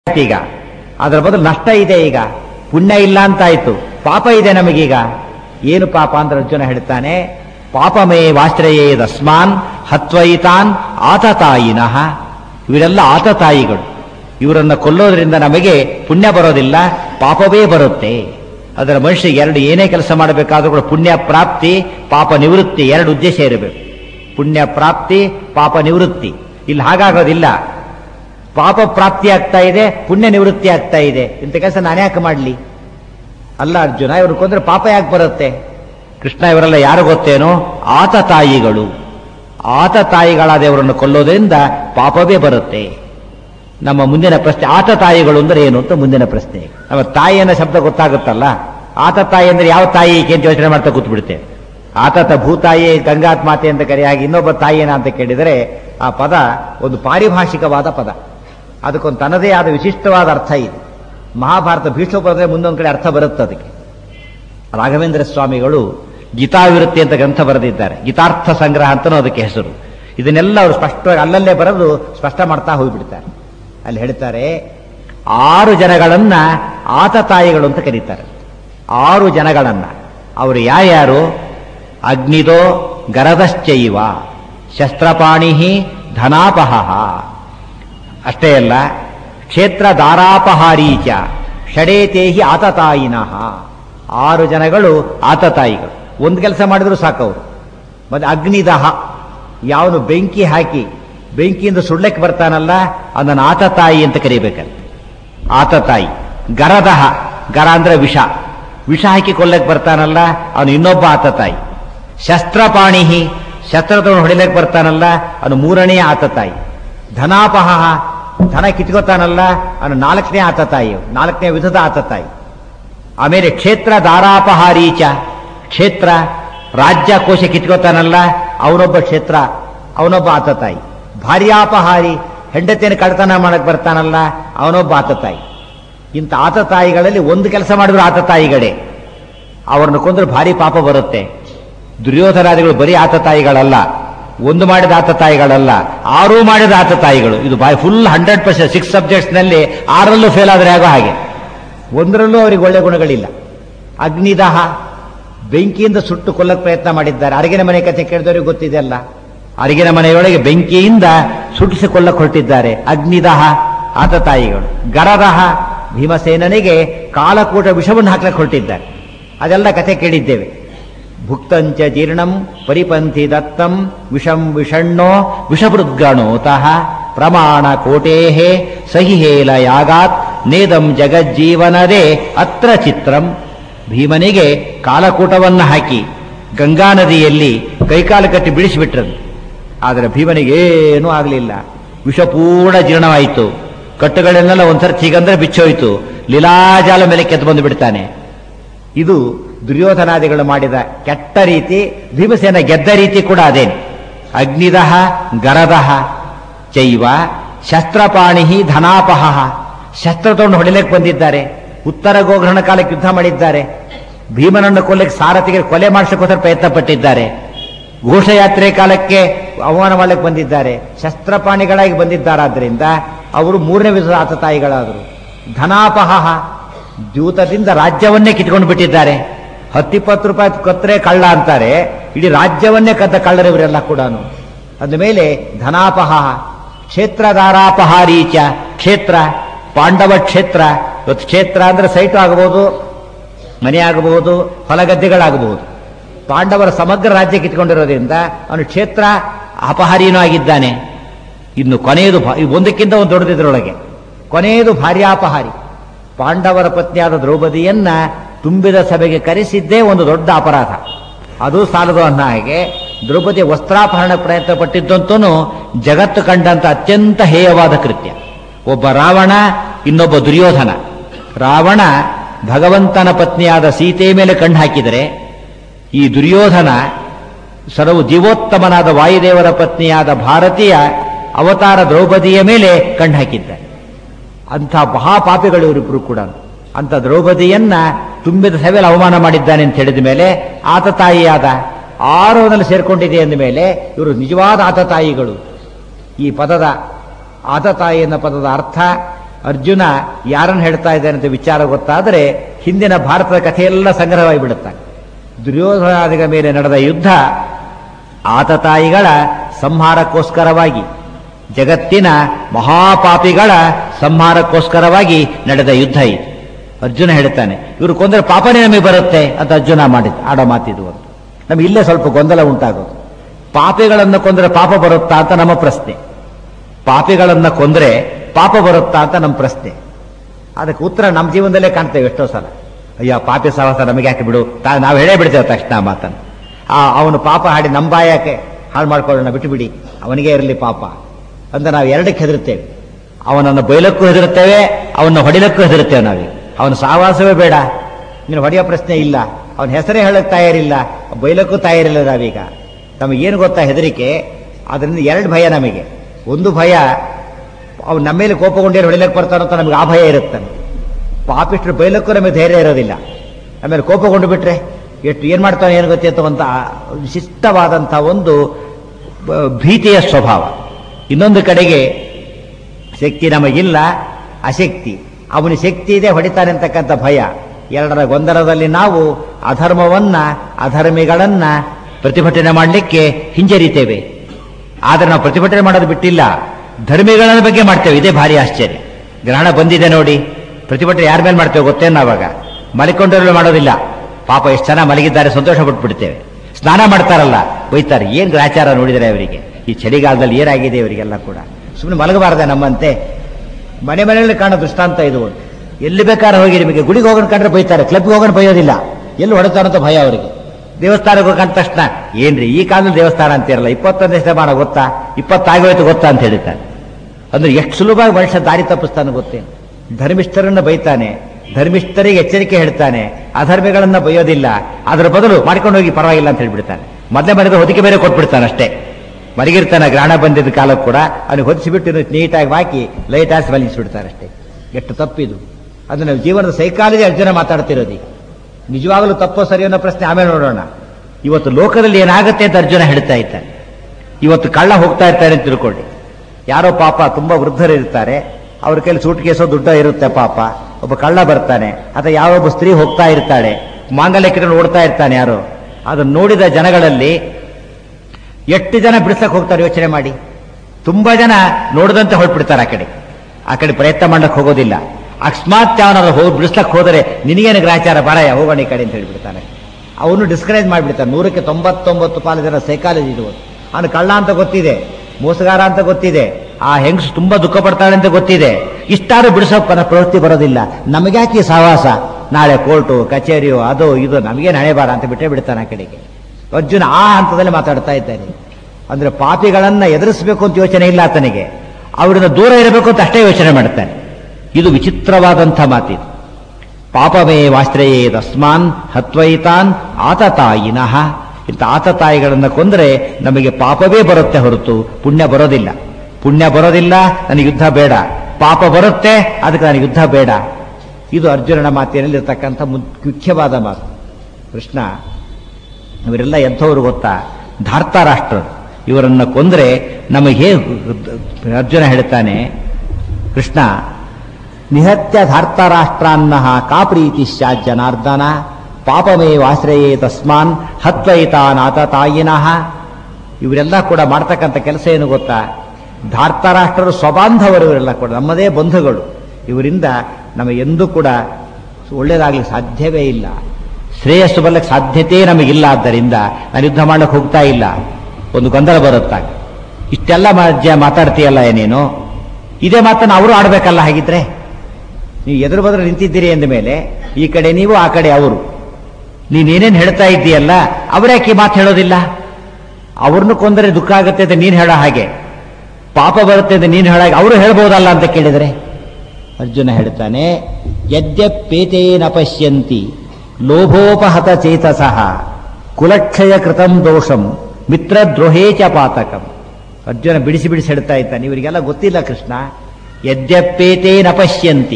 ಈಗ ಅದರ ಬದಲು ನಷ್ಟ ಇದೆ ಈಗ ಪುಣ್ಯ ಇಲ್ಲ ಅಂತಾಯ್ತು ಪಾಪ ಇದೆ ನಮಗೀಗ ಏನು ಪಾಪ ಅಂತ ಅರ್ಜುನ ಹೇಳ್ತಾನೆ ಪಾಪಮೇ ವಾಶ್ರಯೇದಸ್ಮಾನ್ ಹತ್ವಯಿತಾನ್ ಆತತಾಯಿನಃ ಇವರೆಲ್ಲ ಆತತಾಯಿಗಳು ಇವರನ್ನ ಕೊಲ್ಲೋದ್ರಿಂದ ನಮಗೆ ಪುಣ್ಯ ಬರೋದಿಲ್ಲ ಪಾಪವೇ ಬರುತ್ತೆ ಅದರ ಮನುಷ್ಯ ಎರಡು ಏನೇ ಕೆಲಸ ಮಾಡಬೇಕಾದ್ರೂ ಕೂಡ ಪುಣ್ಯ ಪ್ರಾಪ್ತಿ ಪಾಪ ನಿವೃತ್ತಿ ಎರಡು ಉದ್ದೇಶ ಇರಬೇಕು ಪುಣ್ಯ ಪ್ರಾಪ್ತಿ ಪಾಪ ನಿವೃತ್ತಿ ಇಲ್ಲಿ ಹಾಗಾಗೋದಿಲ್ಲ ಪಾಪ ಪ್ರಾಪ್ತಿ ಆಗ್ತಾ ಇದೆ ಪುಣ್ಯ ನಿವೃತ್ತಿ ಆಗ್ತಾ ಇದೆ ಇಂಥ ಕೆಲಸ ನಾನು ಯಾಕೆ ಮಾಡಲಿ ಅಲ್ಲ ಅರ್ಜುನ ಇವರು ಕೊಂದ್ರೆ ಪಾಪ ಯಾಕೆ ಬರುತ್ತೆ ಕೃಷ್ಣ ಇವರೆಲ್ಲ ಯಾರು ಗೊತ್ತೇನೋ ಆತ ತಾಯಿಗಳು ಆತ ತಾಯಿಗಳಾದ ಇವರನ್ನು ಕೊಲ್ಲೋದ್ರಿಂದ ಪಾಪವೇ ಬರುತ್ತೆ ನಮ್ಮ ಮುಂದಿನ ಪ್ರಶ್ನೆ ಆತ ತಾಯಿಗಳು ಅಂದ್ರೆ ಏನು ಅಂತ ಮುಂದಿನ ಪ್ರಶ್ನೆ ನಮ್ಮ ತಾಯಿ ಅನ್ನೋ ಶಬ್ದ ಗೊತ್ತಾಗುತ್ತಲ್ಲ ಆತ ತಾಯಿ ಅಂದ್ರೆ ಯಾವ ತಾಯಿ ಈಕೆ ಅಂತ ಯೋಚನೆ ಮಾಡ್ತಾ ಕೂತ್ಬಿಡುತ್ತೆ ಆತತ ಭೂತಾಯಿ ಗಂಗಾತ್ ಮಾತೆ ಅಂತ ಕರೆಯಾಗಿ ಇನ್ನೊಬ್ಬ ತಾಯಿನ ಅಂತ ಕೇಳಿದರೆ ಆ ಪದ ಒಂದು ಪಾರಿಭಾಷಿಕವಾದ ಪದ ಅದಕ್ಕೊಂದು ತನ್ನದೇ ಆದ ವಿಶಿಷ್ಟವಾದ ಅರ್ಥ ಇದೆ ಮಹಾಭಾರತ ಭೀಷ್ಮ ಬರೆದ್ರೆ ಮುಂದೊಂದು ಕಡೆ ಅರ್ಥ ಬರುತ್ತೆ ಅದಕ್ಕೆ ರಾಘವೇಂದ್ರ ಸ್ವಾಮಿಗಳು ಗೀತಾವಿವೃತ್ತಿ ಅಂತ ಗ್ರಂಥ ಬರೆದಿದ್ದಾರೆ ಗೀತಾರ್ಥ ಸಂಗ್ರಹ ಅಂತನೂ ಅದಕ್ಕೆ ಹೆಸರು ಇದನ್ನೆಲ್ಲ ಅವರು ಸ್ಪಷ್ಟವಾಗಿ ಅಲ್ಲಲ್ಲೇ ಬರೆದು ಸ್ಪಷ್ಟ ಮಾಡ್ತಾ ಹೋಗ್ಬಿಡ್ತಾರೆ ಅಲ್ಲಿ ಹೇಳ್ತಾರೆ ಆರು ಜನಗಳನ್ನ ಆತ ತಾಯಿಗಳು ಅಂತ ಕರೀತಾರೆ ಆರು ಜನಗಳನ್ನ ಅವರು ಯಾರ್ಯಾರು ಅಗ್ನಿದೋ ಗರದಶ್ಚೈವ ಶಸ್ತ್ರಪಾಣಿ ಧನಾಪಹ ಅಷ್ಟೇ ಅಲ್ಲ ಕ್ಷೇತ್ರ ದಾರಾಪಹಾರೀಚ ಷಡೇತೇಹಿ ಆತತಾಯಿನಃ ಆರು ಜನಗಳು ಆತತಾಯಿಗಳು ಒಂದು ಕೆಲಸ ಮಾಡಿದ್ರು ಸಾಕವರು ಮತ್ತೆ ಅಗ್ನಿದಹ ಯಾವನು ಬೆಂಕಿ ಹಾಕಿ ಬೆಂಕಿಯಿಂದ ಸುಡ್ಲಕ್ಕೆ ಬರ್ತಾನಲ್ಲ ಅದನ್ನು ಆತತಾಯಿ ಅಂತ ಕರಿಬೇಕಂತೆ ಆತತಾಯಿ ಗರದಹ ಗರ ಅಂದ್ರೆ ವಿಷ ವಿಷ ಹಾಕಿ ಕೊಲ್ಲಕ್ಕೆ ಬರ್ತಾನಲ್ಲ ಅವನು ಇನ್ನೊಬ್ಬ ಆತತಾಯಿ ಶಸ್ತ್ರಪಾಣಿಹಿ ಶಸ್ತ್ರ ತಗೊಂಡು ಹೊಡಿಲಕ್ಕೆ ಬರ್ತಾನಲ್ಲ ಅವನು ಮೂರನೇ ಆತತಾಯಿ ಧನಾಪಹ ಧನ ಕಿತ್ಕೋತಾನಲ್ಲ ಅವನು ನಾಲ್ಕನೇ ಆತತಾಯಿ ನಾಲ್ಕನೇ ವಿಧದ ಆತತಾಯಿ ಆಮೇಲೆ ಕ್ಷೇತ್ರ ದಾರಾಪಹಾರೀಚ ಕ್ಷೇತ್ರ ರಾಜ್ಯ ಕೋಶ ಕಿತ್ಕೋತಾನಲ್ಲ ಅವನೊಬ್ಬ ಕ್ಷೇತ್ರ ಅವನೊಬ್ಬ ಆತತಾಯಿ ಭಾರ್ಯಾಪಹಾರಿ ಹೆಂಡತಿಯನ್ನು ಕಳ್ತನ ಮಾಡಕ್ ಬರ್ತಾನಲ್ಲ ಅವನೊಬ್ಬ ಆತತಾಯಿ ಇಂಥ ಆತತಾಯಿಗಳಲ್ಲಿ ಒಂದು ಕೆಲಸ ಮಾಡಿದ್ರು ಆತತಾಯಿಗಳೇ ಅವರನ್ನು ಕೊಂದ್ರೆ ಭಾರಿ ಪಾಪ ಬರುತ್ತೆ ದುರ್ಯೋಧನಾದಿಗಳು ಬರೀ ಆತತಾಯಿಗಳಲ್ಲ ಒಂದು ಮಾಡಿದ ಆತತಾಯಿಗಳಲ್ಲ ಆರೂ ಮಾಡಿದ ಆತತಾಯಿಗಳು ಇದು ಬಾಯ್ full hundred percent six subjects ನಲ್ಲಿ ಆರಲ್ಲೂ ಫೇಲ್ ಆದ್ರೆ ಆಗೋ ಹಾಗೆ ಒಂದರಲ್ಲೂ ಅವರಿಗೆ ಒಳ್ಳೆ ಗುಣಗಳಿಲ್ಲ ಅಗ್ನಿದಾಹ ಬೆಂಕಿಯಿಂದ ಸುಟ್ಟು ಕೊಲ್ಲಕ್ಕೆ ಪ್ರಯತ್ನ ಮಾಡಿದ್ದಾರೆ ಅರಗಿನ ಮನೆ ಕಥೆ ಕೇಳಿದವರಿಗೆ ಗೊತ್ತಿದೆ ಅಲ್ಲ ಅರಗಿನ ಮನೆಯೊಳಗೆ ಬೆಂಕಿಯಿಂದ ಸುಟ್ಟಿಸಿ ಕೊಲ್ಲಕ್ಕೆ ಹೊರಟಿದ್ದಾರೆ ಅಗ್ನಿದಾಹ ಆತತಾಯಿಗಳು ಗರದಹ ಭೀಮಸೇನನಿಗೆ ಕಾಲಕೂಟ ವಿಷವನ್ನು ಹಾಕ್ಲಕ್ಕೆ ಹೊರಟಿದ್ದಾರೆ ಅದೆಲ್ಲ ಕಥೆ ಕೇಳಿದ್ದೇವೆ ಭುಕ್ತಂಚ ಜೀರ್ಣಂ ಪರಿಪಂಥಿ ದತ್ತಂ ವಿಷಂ ವಿಷಣ್ಣೋ ವಿಷಭೃದ್ಗಣೋತಃ ಪ್ರಮಾಣ ಕೋಟೇಹೇ ಸಹಿಹೇಲ ಯಾಗಾತ್ ನೇದಂ ಜಗಜ್ಜೀವನದೇ ಅತ್ರ ಚಿತ್ರಂ ಭೀಮನಿಗೆ ಕಾಲಕೂಟವನ್ನ ಹಾಕಿ ಗಂಗಾ ನದಿಯಲ್ಲಿ ಕೈಕಾಲು ಕಟ್ಟಿ ಬಿಡಿಸಿಬಿಟ್ರದು ಆದರೆ ಭೀಮನಿಗೆ ಏನೂ ಆಗಲಿಲ್ಲ ವಿಷಪೂರ್ಣ ಜೀರ್ಣವಾಯಿತು ಕಟ್ಟುಗಳನ್ನೆಲ್ಲ ಒಂದ್ಸರಿ ಹೀಗಂದ್ರೆ ಬಿಚ್ಚೋಯ್ತು ಲೀಲಾಜಾಲ ಮೇಲೆ ಕೆತ್ತು ಬಂದು ಬಿಡ್ತಾನೆ ಇದು ದುರ್ಯೋಧನಾದಿಗಳು ಮಾಡಿದ ಕೆಟ್ಟ ರೀತಿ ಭೀಮಸೇನ ಗೆದ್ದ ರೀತಿ ಕೂಡ ಅದೇನೆ ಅಗ್ನಿದಹ ಗರದಹ ಚೈವ ಶಸ್ತ್ರಪಾಣಿ ಧನಾಪಹ ಶಸ್ತ್ರ ತಗೊಂಡು ಹೊಡಿಲಿಕ್ಕೆ ಬಂದಿದ್ದಾರೆ ಉತ್ತರ ಗೋಗ್ರಹಣ ಕಾಲಕ್ಕೆ ಯುದ್ಧ ಮಾಡಿದ್ದಾರೆ ಭೀಮನನ್ನು ಕೊಲ್ಲಕ್ಕೆ ಸಾರಥಿಗೆ ಕೊಲೆ ಮಾಡಿಸೋಕೋಸ್ಕರ ಪ್ರಯತ್ನ ಪಟ್ಟಿದ್ದಾರೆ ಘೋಷಯಾತ್ರೆ ಕಾಲಕ್ಕೆ ಅವಮಾನ ಮಾಡಲಿಕ್ಕೆ ಬಂದಿದ್ದಾರೆ ಶಸ್ತ್ರಪಾಣಿಗಳಾಗಿ ಬಂದಿದ್ದಾರಾದ್ರಿಂದ ಅವರು ಮೂರನೇ ವಿಧದ ಆತತಾಯಿಗಳಾದರು ಧನಾಪಹ ದ್ಯೂತದಿಂದ ರಾಜ್ಯವನ್ನೇ ಕಿತ್ಕೊಂಡು ಬಿಟ್ಟಿದ್ದಾರೆ ಹತ್ತಿಪ್ಪತ್ತು ರೂಪಾಯಿ ಕತ್ತರೆ ಕಳ್ಳ ಅಂತಾರೆ ಇಡೀ ರಾಜ್ಯವನ್ನೇ ಕದ್ದ ಕಳ್ಳರು ಇವರೆಲ್ಲ ಕೂಡ ಅಂದ ಮೇಲೆ ಧನಾಪಹ ಕ್ಷೇತ್ರದಾರಾಪಹಾರೀಚ ಕ್ಷೇತ್ರ ಪಾಂಡವ ಕ್ಷೇತ್ರ ಇವತ್ತು ಕ್ಷೇತ್ರ ಅಂದ್ರೆ ಸೈಟು ಆಗಬಹುದು ಮನೆ ಆಗಬಹುದು ಹೊಲಗದ್ದೆಗಳಾಗಬಹುದು ಪಾಂಡವರ ಸಮಗ್ರ ರಾಜ್ಯ ಕಿತ್ಕೊಂಡಿರೋದ್ರಿಂದ ಅವನು ಕ್ಷೇತ್ರ ಅಪಹಾರಿನೂ ಆಗಿದ್ದಾನೆ ಇನ್ನು ಕೊನೆಯದು ಭಾ- ಈ ಒಂದಕ್ಕಿಂತ ಒಂದು ದೊಡ್ಡದಿದ್ರೊಳಗೆ ಕೊನೆಯದು ಭಾರ್ಯಾಪಹಾರಿ ಪಾಂಡವರ ಪತ್ನಿಯಾದ ದ್ರೌಪದಿಯನ್ನ ತುಂಬಿದ ಸಭೆಗೆ ಕರೆಸಿದ್ದೇ ಒಂದು ದೊಡ್ಡ ಅಪರಾಧ ಅದು ಸಾಲದು ಅನ್ನ ಹಾಗೆ ದ್ರೌಪದಿ ವಸ್ತ್ರಾಪಹರಣ ಪ್ರಯತ್ನ ಪಟ್ಟಿದ್ದಂತೂ ಜಗತ್ತು ಕಂಡಂತ ಅತ್ಯಂತ ಹೇಯವಾದ ಕೃತ್ಯ ಒಬ್ಬ ರಾವಣ ಇನ್ನೊಬ್ಬ ದುರ್ಯೋಧನ ರಾವಣ ಭಗವಂತನ ಪತ್ನಿಯಾದ ಸೀತೆ ಮೇಲೆ ಕಣ್ಣು ಹಾಕಿದರೆ ಈ ದುರ್ಯೋಧನ ಸರ್ವ ಜೀವೋತ್ತಮನಾದ ವಾಯುದೇವರ ಪತ್ನಿಯಾದ ಭಾರತೀಯ ಅವತಾರ ದ್ರೌಪದಿಯ ಮೇಲೆ ಕಣ್ಣು ಹಾಕಿದ್ದಾರೆ ಅಂಥ ಮಹಾಪಾಪಿಗಳು ಇವರಿಬ್ಬರು ಕೂಡ ಅಂತ ದ್ರೌಪದಿಯನ್ನ ತುಂಬಿದ ಸಭೆಯಲ್ಲಿ ಅವಮಾನ ಮಾಡಿದ್ದಾನೆ ಅಂತ ಹೇಳಿದ ಮೇಲೆ ಆತ ತಾಯಿಯಾದ ಆರೋನಲ್ಲಿ ಸೇರ್ಕೊಂಡಿದೆ ಅಂದ ಮೇಲೆ ಇವರು ನಿಜವಾದ ಆತ ತಾಯಿಗಳು ಈ ಪದದ ಆತ ತಾಯಿ ಎನ್ನ ಪದದ ಅರ್ಥ ಅರ್ಜುನ ಯಾರನ್ನು ಹೇಳ್ತಾ ಇದ್ದಾನೆ ಅಂತ ವಿಚಾರ ಗೊತ್ತಾದರೆ ಹಿಂದಿನ ಭಾರತದ ಕಥೆಯೆಲ್ಲ ಸಂಗ್ರಹವಾಗಿ ಬಿಡುತ್ತೆ ದುರ್ಯೋಧನಾದಿಗಳ ಮೇಲೆ ನಡೆದ ಯುದ್ಧ ಆತತಾಯಿಗಳ ಸಂಹಾರಕ್ಕೋಸ್ಕರವಾಗಿ ಜಗತ್ತಿನ ಮಹಾಪಾಪಿಗಳ ಸಂಹಾರಕ್ಕೋಸ್ಕರವಾಗಿ ನಡೆದ ಯುದ್ಧ ಇದು ಅರ್ಜುನ ಹೇಳ್ತಾನೆ ಇವರು ಕೊಂದರೆ ಪಾಪನೇ ನಮಗೆ ಬರುತ್ತೆ ಅಂತ ಅರ್ಜುನ ಮಾಡಿ ಆಡೋ ಮಾತಿದು ಅಂತ ನಮ್ಗೆ ಇಲ್ಲೇ ಸ್ವಲ್ಪ ಗೊಂದಲ ಉಂಟಾಗೋದು ಪಾಪಿಗಳನ್ನು ಕೊಂದರೆ ಪಾಪ ಬರುತ್ತಾ ಅಂತ ನಮ್ಮ ಪ್ರಶ್ನೆ ಪಾಪಿಗಳನ್ನ ಕೊಂದ್ರೆ ಪಾಪ ಬರುತ್ತಾ ಅಂತ ನಮ್ಮ ಪ್ರಶ್ನೆ ಅದಕ್ಕೆ ಉತ್ತರ ನಮ್ಮ ಜೀವನದಲ್ಲೇ ಕಾಣ್ತೇವೆ ಎಷ್ಟೋ ಸಲ ಅಯ್ಯ ಪಾಪಿ ಸಹವಾಸ ನಮಗೆ ಯಾಕೆ ಬಿಡು ತಾ- ನಾವು ಹೇಳೇ ಬಿಡ್ತೇವೆ ತಕ್ಷಣ ಆ ಮಾತನ್ನು ಆ ಅವನು ಪಾಪ ಹಾಡಿ ನಮ್ಮ ಬಾಯಕ್ಕೆ ಹಾಳು ಮಾಡ್ಕೊಳ್ಳೋಣ ಬಿಟ್ಟು ಬಿಡಿ ಅವನಿಗೆ ಇರಲಿ ಪಾಪ ಅಂತ ನಾವು ಎರಡಕ್ಕೆ ಹೆದರುತ್ತೇವೆ ಅವನನ್ನು ಬೈಲಕ್ಕೂ ಹೆದರುತ್ತೇವೆ ಅವನ್ನ ಹೊಡಿಲಕ್ಕೂ ಹೆದರುತ್ತೇವೆ ನಾವೀಗ ಅವನ ಸಹವಾಸವೇ ಬೇಡ ನೀನು ಹೊಡೆಯೋ ಪ್ರಶ್ನೆ ಇಲ್ಲ ಅವನ ಹೆಸರೇ ಹೇಳಕ್ ತಯಾರಿಲ್ಲ ಬೈಲಕ್ಕೂ ತಯಾರಿಲ್ಲ ನಾವೀಗ ನಮಗೇನು ಗೊತ್ತಾ ಹೆದರಿಕೆ ಅದರಿಂದ ಎರಡು ಭಯ ನಮಗೆ ಒಂದು ಭಯ ಅವ್ನು ನಮ್ಮ ಮೇಲೆ ಕೋಪಗೊಂಡೇನು ಹೊಡಿಲಕ್ಕೆ ಬರ್ತಾನೋ ಅಂತ ನಮಗೆ ಆ ಭಯ ಇರುತ್ತೆ ಪಾಪಿಷ್ಟ್ರು ಬೈಲಕ್ಕೂ ನಮಗೆ ಧೈರ್ಯ ಇರೋದಿಲ್ಲ ಆಮೇಲೆ ಕೋಪಗೊಂಡು ಬಿಟ್ರೆ ಎಷ್ಟು ಏನು ಮಾಡ್ತಾನೆ ಏನು ಗೊತ್ತೇ ಅಂತ ವಿಶಿಷ್ಟವಾದಂಥ ಒಂದು ಬ- ಭೀತಿಯ ಸ್ವಭಾವ ಇನ್ನೊಂದು ಕಡೆಗೆ ಶಕ್ತಿ ನಮಗಿಲ್ಲ ಅಶಕ್ತಿ ಅವನ ಶಕ್ತಿ ಇದೆ ಹೊಡಿತಾನೆ ಅಂತಕ್ಕಂಥ ಭಯ ಎರಡರ ಗೊಂದಲದಲ್ಲಿ ನಾವು ಅಧರ್ಮವನ್ನ ಅಧರ್ಮಿಗಳನ್ನ ಪ್ರತಿಭಟನೆ ಮಾಡಲಿಕ್ಕೆ ಹಿಂಜರಿತೇವೆ ಆದರೆ ನಾವು ಪ್ರತಿಭಟನೆ ಮಾಡೋದು ಬಿಟ್ಟಿಲ್ಲ ಧರ್ಮಿಗಳ ಬಗ್ಗೆ ಮಾಡ್ತೇವೆ ಇದೇ ಭಾರಿ ಆಶ್ಚರ್ಯ ಗ್ರಹಣ ಬಂದಿದೆ ನೋಡಿ ಪ್ರತಿಭಟನೆ ಯಾರ ಮೇಲೆ ಮಾಡ್ತೇವೆ ಗೊತ್ತೇನು ನಾವಾಗ ಮಲಿಕೊಂಡವರು ಮಾಡೋದಿಲ್ಲ ಪಾಪ ಎಷ್ಟು ಜನ ಮಲಗಿದ್ದಾರೆ ಸಂತೋಷ ಪಟ್ಬಿಡ್ತೇವೆ ಸ್ನಾನ ಮಾಡ್ತಾರಲ್ಲ ಬೈತಾರೆ ಏನ್ ಗ್ರಾಚಾರ ನೋಡಿದರೆ ಅವರಿಗೆ ಈ ಚಳಿಗಾಲದಲ್ಲಿ ಏನಾಗಿದೆ ಇವರಿಗೆಲ್ಲ ಕೂಡ ಸುಮ್ಮನೆ ಮಲಗಬಾರದೆ ನಮ್ಮಂತೆ ಮನೆ ಮನೆಯಲ್ಲಿ ಕಾಣೋ ದೃಷ್ಟಾಂತ ಇದು ಒಂದು ಎಲ್ಲಿ ಬೇಕಾದ್ರೆ ಹೋಗಿ ನಿಮಗೆ ಗುಡಿಗೆ ಹೋಗೋಣ ಕಂಡ್ರೆ ಬೈತಾರೆ ಕ್ಲಬ್ಗೆ ಹೋಗೋಣ ಬೈಯೋದಿಲ್ಲ ಎಲ್ಲಿ ಹೊಡೆತಾರಂತ ಭಯ ಅವರಿಗೆ ದೇವಸ್ಥಾನಕ್ಕೆ ಹೋಗಂದ ತಕ್ಷಣ ಏನ್ರಿ ಈ ಕಾಲದಲ್ಲಿ ದೇವಸ್ಥಾನ ಅಂತಿರಲ್ಲ ಇಪ್ಪತ್ತೊಂದನೇ ಶತಮಾನ ಗೊತ್ತಾ ಇಪ್ಪತ್ತಾಗೋಯ್ತು ಗೊತ್ತಾ ಅಂತ ಹೇಳಿದ್ದಾರೆ ಅಂದ್ರೆ ಎಷ್ಟು ಸುಲಭವಾಗಿ ಮನುಷ್ಯ ದಾರಿ ತಪ್ಪಿಸ್ತಾನೆ ಗೊತ್ತೇನು ಧರ್ಮಿಷ್ಠರನ್ನ ಬೈತಾನೆ ಧರ್ಮಿಷ್ಠರಿಗೆ ಎಚ್ಚರಿಕೆ ಹೇಳ್ತಾನೆ ಅಧರ್ಮಿಗಳನ್ನ ಬೈಯೋದಿಲ್ಲ ಅದರ ಬದಲು ಮಾಡ್ಕೊಂಡು ಹೋಗಿ ಪರವಾಗಿಲ್ಲ ಅಂತ ಹೇಳ್ಬಿಡ್ತಾನೆ ಮೊದಲೇ ಮನೆದ ಹೊದಿಕೆ ಬೇರೆ ಕೊಟ್ಬಿಡ್ತಾನೆ ಅಷ್ಟೇ ಮಲಗಿರ್ತಾನೆ ಗ್ರಹಣ ಬಂದಿದ್ದ ಕಾಲಕ್ಕೆ ಕೂಡ ಅವನಿಗೆ ಹೊದಿಸಿಬಿಟ್ಟು ಇನ್ನು ನೀಟಾಗಿ ಹಾಕಿ ಲೈಟ್ ಹಾಸಿ ಮಲಗಿಸ್ಬಿಡ್ತಾರೆ ಅಷ್ಟೇ ಎಷ್ಟು ತಪ್ಪಿದು ಅದು ನಾವು ಜೀವನದ ಸೈಕಾಲಜಿ ಅರ್ಜುನ ಮಾತಾಡ್ತಿರೋದು ಈಗ ನಿಜವಾಗಲೂ ತಪ್ಪೋ ಸರಿ ಅನ್ನೋ ಪ್ರಶ್ನೆ ಆಮೇಲೆ ನೋಡೋಣ ಇವತ್ತು ಲೋಕದಲ್ಲಿ ಏನಾಗುತ್ತೆ ಅಂತ ಅರ್ಜುನ ಹೇಳ್ತಾ ಇದ್ದಾನೆ ಇವತ್ತು ಕಳ್ಳ ಹೋಗ್ತಾ ಇರ್ತಾರೆ ಅಂತ ತಿಳ್ಕೊಳ್ಳಿ ಯಾರೋ ಪಾಪ ತುಂಬಾ ವೃದ್ಧರು ಇರ್ತಾರೆ ಅವ್ರ ಕೈಲಿ ಸೂಟ್ ಕೇಸೋ ದುಡ್ಡ ಇರುತ್ತೆ ಪಾಪ ಒಬ್ಬ ಕಳ್ಳ ಬರ್ತಾನೆ ಅಥವಾ ಯಾವೊಬ್ಬ ಸ್ತ್ರೀ ಹೋಗ್ತಾ ಇರ್ತಾಳೆ ಮಾಂಗಲ್ಯ ಕಿರಣ ಓಡ್ತಾ ಇರ್ತಾನೆ ಯಾರೋ ಅದನ್ನ ನೋಡಿದ ಜನಗಳಲ್ಲಿ ಎಷ್ಟು ಜನ ಬಿಡಿಸಕ್ ಹೋಗ್ತಾರೆ ಯೋಚನೆ ಮಾಡಿ ತುಂಬಾ ಜನ ನೋಡದಂತೆ ಹೊರಟ್ಬಿಡ್ತಾರೆ ಆ ಕಡೆ ಆ ಕಡೆ ಪ್ರಯತ್ನ ಮಾಡಕ್ ಹೋಗೋದಿಲ್ಲ ಅಕಸ್ಮಾತ್ ಅವನಾದ್ರು ಹೋಗಿ ಬಿಡಿಸ್ಲಕ್ ಹೋದರೆ ನಿನಗೇನು ಗ್ರಾಚಾರ ಬಾರಯ್ಯ ಹೋಗೋಣ ಈ ಕಡೆ ಅಂತ ಹೇಳ್ಬಿಡ್ತಾನೆ ಅವನು ಡಿಸ್ಕರೇಜ್ ಮಾಡಿಬಿಡ್ತಾನೆ ನೂರಕ್ಕೆ ತೊಂಬತ್ತೊಂಬತ್ತು ಪಾಲು ಜನ ಸೈಕಾಲಜಿ ಇದು ಅವನು ಕಳ್ಳ ಅಂತ ಗೊತ್ತಿದೆ ಮೋಸಗಾರ ಅಂತ ಗೊತ್ತಿದೆ ಆ ಹೆಂಗಸು ತುಂಬಾ ದುಃಖ ಪಡ್ತಾಳೆ ಅಂತ ಗೊತ್ತಿದೆ ಇಷ್ಟಾದ್ರೂ ಬಿಡಿಸೋಕ್ಕನ ಪ್ರವೃತ್ತಿ ಬರೋದಿಲ್ಲ ನಮಗ್ಯಾಕೆ ಈ ಸಹವಾಸ ನಾಳೆ ಕೋರ್ಟು ಕಚೇರಿಯೋ ಅದು ಇದು ನಮಗೇನು ಹಣೆ ಬಾರ ಅಂತ ಬಿಟ್ಟೇ ಬಿಡ್ತಾನೆ ಆ ಕಡೆಗೆ ಅರ್ಜುನ ಆ ಹಂತದಲ್ಲಿ ಮಾತಾಡ್ತಾ ಇದ್ದಾನೆ ಅಂದ್ರೆ ಪಾಪಿಗಳನ್ನ ಎದುರಿಸಬೇಕು ಅಂತ ಯೋಚನೆ ಇಲ್ಲ ಆತನಿಗೆ ಅವರಿಂದ ದೂರ ಇರಬೇಕು ಅಂತ ಅಷ್ಟೇ ಯೋಚನೆ ಮಾಡ್ತಾನೆ ಇದು ವಿಚಿತ್ರವಾದಂಥ ಮಾತಿದು ಪಾಪವೇ ವಾಶ್ರಯೇ ತಸ್ಮಾನ್ ಹತ್ವೈತಾನ್ ಆತತಾಯಿನಃ ಇಂಥ ಆತತಾಯಿಗಳನ್ನು ಕೊಂದರೆ ನಮಗೆ ಪಾಪವೇ ಬರುತ್ತೆ ಹೊರತು ಪುಣ್ಯ ಬರೋದಿಲ್ಲ ಪುಣ್ಯ ಬರೋದಿಲ್ಲ ನನಗೆ ಯುದ್ಧ ಬೇಡ ಪಾಪ ಬರುತ್ತೆ ಅದಕ್ಕೆ ನನಗೆ ಯುದ್ಧ ಬೇಡ ಇದು ಅರ್ಜುನನ ಮಾತಿನಲ್ಲಿರ್ತಕ್ಕಂಥ ಮುಖ್ಯವಾದ ಮಾತು ಕೃಷ್ಣ ಇವರೆಲ್ಲ ಎಂಥವ್ರು ಗೊತ್ತಾ ಧಾರ್ತ ರಾಷ್ಟ್ರರು ಇವರನ್ನ ಕೊಂದ್ರೆ ನಮಗೆ ಅರ್ಜುನ ಹೇಳ್ತಾನೆ ಕೃಷ್ಣ ನಿಹತ್ಯ ಧಾರ್ತ ರಾಷ್ಟ್ರಾನ್ನ ಕಾ ಪ್ರೀತಿ ಸ್ಯಾತ್ ಜನಾರ್ದನ ಪಾಪಮೇವಾಶ್ರಯೇ ತಸ್ಮಾನ್ ಹತ್ವೈತಾನಾಥ ತಾಯಿನಃ ಇವರೆಲ್ಲ ಕೂಡ ಮಾಡ್ತಕ್ಕಂಥ ಕೆಲಸ ಏನು ಗೊತ್ತಾ ಧಾರ್ತ ರಾಷ್ಟ್ರರು ಸ್ವಬಾಂಧವರು ಇವರೆಲ್ಲ ಕೂಡ ನಮ್ಮದೇ ಬಂಧುಗಳು ಇವರಿಂದ ನಮಗೆ ಎಂದೂ ಕೂಡ ಒಳ್ಳೇದಾಗ್ಲಿಕ್ಕೆ ಸಾಧ್ಯವೇ ಇಲ್ಲ ಶ್ರೇಯಸ್ಸು ಬರ್ಲಿಕ್ಕೆ ಸಾಧ್ಯತೆ ನಮಗಿಲ್ಲ ಆದ್ದರಿಂದ ನಾನು ಯುದ್ಧ ಮಾಡ್ಲಿಕ್ಕೆ ಹೋಗ್ತಾ ಇಲ್ಲ ಒಂದು ಗೊಂದಲ ಬರುತ್ತಾಗ ಇಷ್ಟೆಲ್ಲ ಮಾ- ಮಾತಾಡ್ತೀಯಲ್ಲ ಏನೇನು ಇದೇ ಮಾತನ್ನು ಅವರು ಆಡ್ಬೇಕಲ್ಲ ಹಾಗಿದ್ರೆ ನೀವು ಎದುರು ಬದ್ರು ನಿಂತಿದ್ದೀರಿ ಎಂದ ಮೇಲೆ ಈ ಕಡೆ ನೀವು ಆ ಕಡೆ ಅವರು ನೀನೇನೇನು ಹೇಳ್ತಾ ಇದ್ದೀಯಲ್ಲ ಅವರ್ಯಾಕೆ ಈ ಮಾತು ಹೇಳೋದಿಲ್ಲ ಅವ್ರನ್ನು ಕೊಂದರೆ ದುಃಖ ಆಗುತ್ತೆ ಅಂತ ನೀನು ಹೇಳೋ ಹಾಗೆ ಪಾಪ ಬರುತ್ತೆ ಅಂತ ನೀನು ಹೇಳೋ ಹಾಗೆ ಅವರು ಹೇಳ್ಬೋದಲ್ಲ ಅಂತ ಕೇಳಿದರೆ ಅರ್ಜುನ ಹೇಳ್ತಾನೆ ಯದ್ಯಪೇತೇನ ಪಶ್ಯಂತಿ ಲೋಭೋಪಹತ ಚೇತಸಃ ಕುಲಕ್ಷಯ ಕೃತಂ ದೋಷಂ ಮಿತ್ರದ್ರೋಹೇ ಚ ಪಾತಕಂ ಅರ್ಜುನ ಬಿಡಿಸಿ ಬಿಡಿಸಿ ಹೇಳ್ತಾ ಇದ್ದಾನೆ ಇವರಿಗೆಲ್ಲ ಗೊತ್ತಿಲ್ಲ ಕೃಷ್ಣ ಯದ್ಯಪೇತೇನ ಪಶ್ಯಂತಿ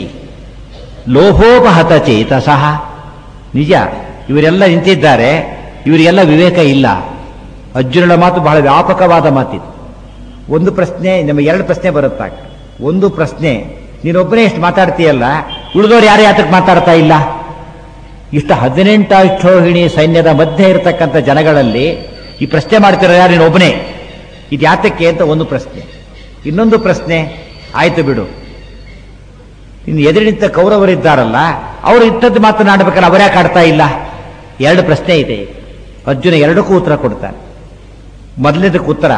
ಲೋಭೋಪಹತ ಚೇತಸಃ ನಿಜ ಇವರೆಲ್ಲ ನಿಂತಿದ್ದಾರೆ ಇವರಿಗೆಲ್ಲ ವಿವೇಕ ಇಲ್ಲ ಅರ್ಜುನನ ಮಾತು ಬಹಳ ವ್ಯಾಪಕವಾದ ಮಾತಿದು ಒಂದು ಪ್ರಶ್ನೆ ನಮಗೆ ಎರಡು ಪ್ರಶ್ನೆ ಬರುತ್ತಾಗ ಒಂದು ಪ್ರಶ್ನೆ ನೀನೊಬ್ಬನೇ ಎಷ್ಟು ಮಾತಾಡ್ತೀಯಲ್ಲ ಉಳಿದವ್ರು ಯಾರು ಯಾತಕ್ಕೆ ಮಾತಾಡ್ತಾ ಇಲ್ಲ ಇಷ್ಟು ಹದಿನೆಂಟು ಅಕ್ಷೋಹಿಣಿ ಸೈನ್ಯದ ಮಧ್ಯೆ ಇರತಕ್ಕಂಥ ಜನಗಳಲ್ಲಿ ಈ ಪ್ರಶ್ನೆ ಮಾಡ್ತಿರೋ ಯಾರು ನೀನೊಬ್ಬನೇ ಇದು ಯಾತಕ್ಕೆ ಅಂತ ಒಂದು ಪ್ರಶ್ನೆ ಇನ್ನೊಂದು ಪ್ರಶ್ನೆ ಆಯ್ತು ಬಿಡು ಇನ್ನು ಎದುರಿನಿಂತ ಕೌರವರಿದ್ದಾರಲ್ಲ ಅವರು ಇಂಥದ್ದು ಮಾತನಾಡಬೇಕಲ್ಲ ಅವರ್ಯಾಕೆ ಆಡ್ತಾ ಇಲ್ಲ ಎರಡು ಪ್ರಶ್ನೆ ಇದೆ ಅರ್ಜುನ ಎರಡಕ್ಕೂ ಉತ್ತರ ಕೊಡ್ತಾನೆ ಮೊದಲನೇದಕ್ಕೆ ಉತ್ತರ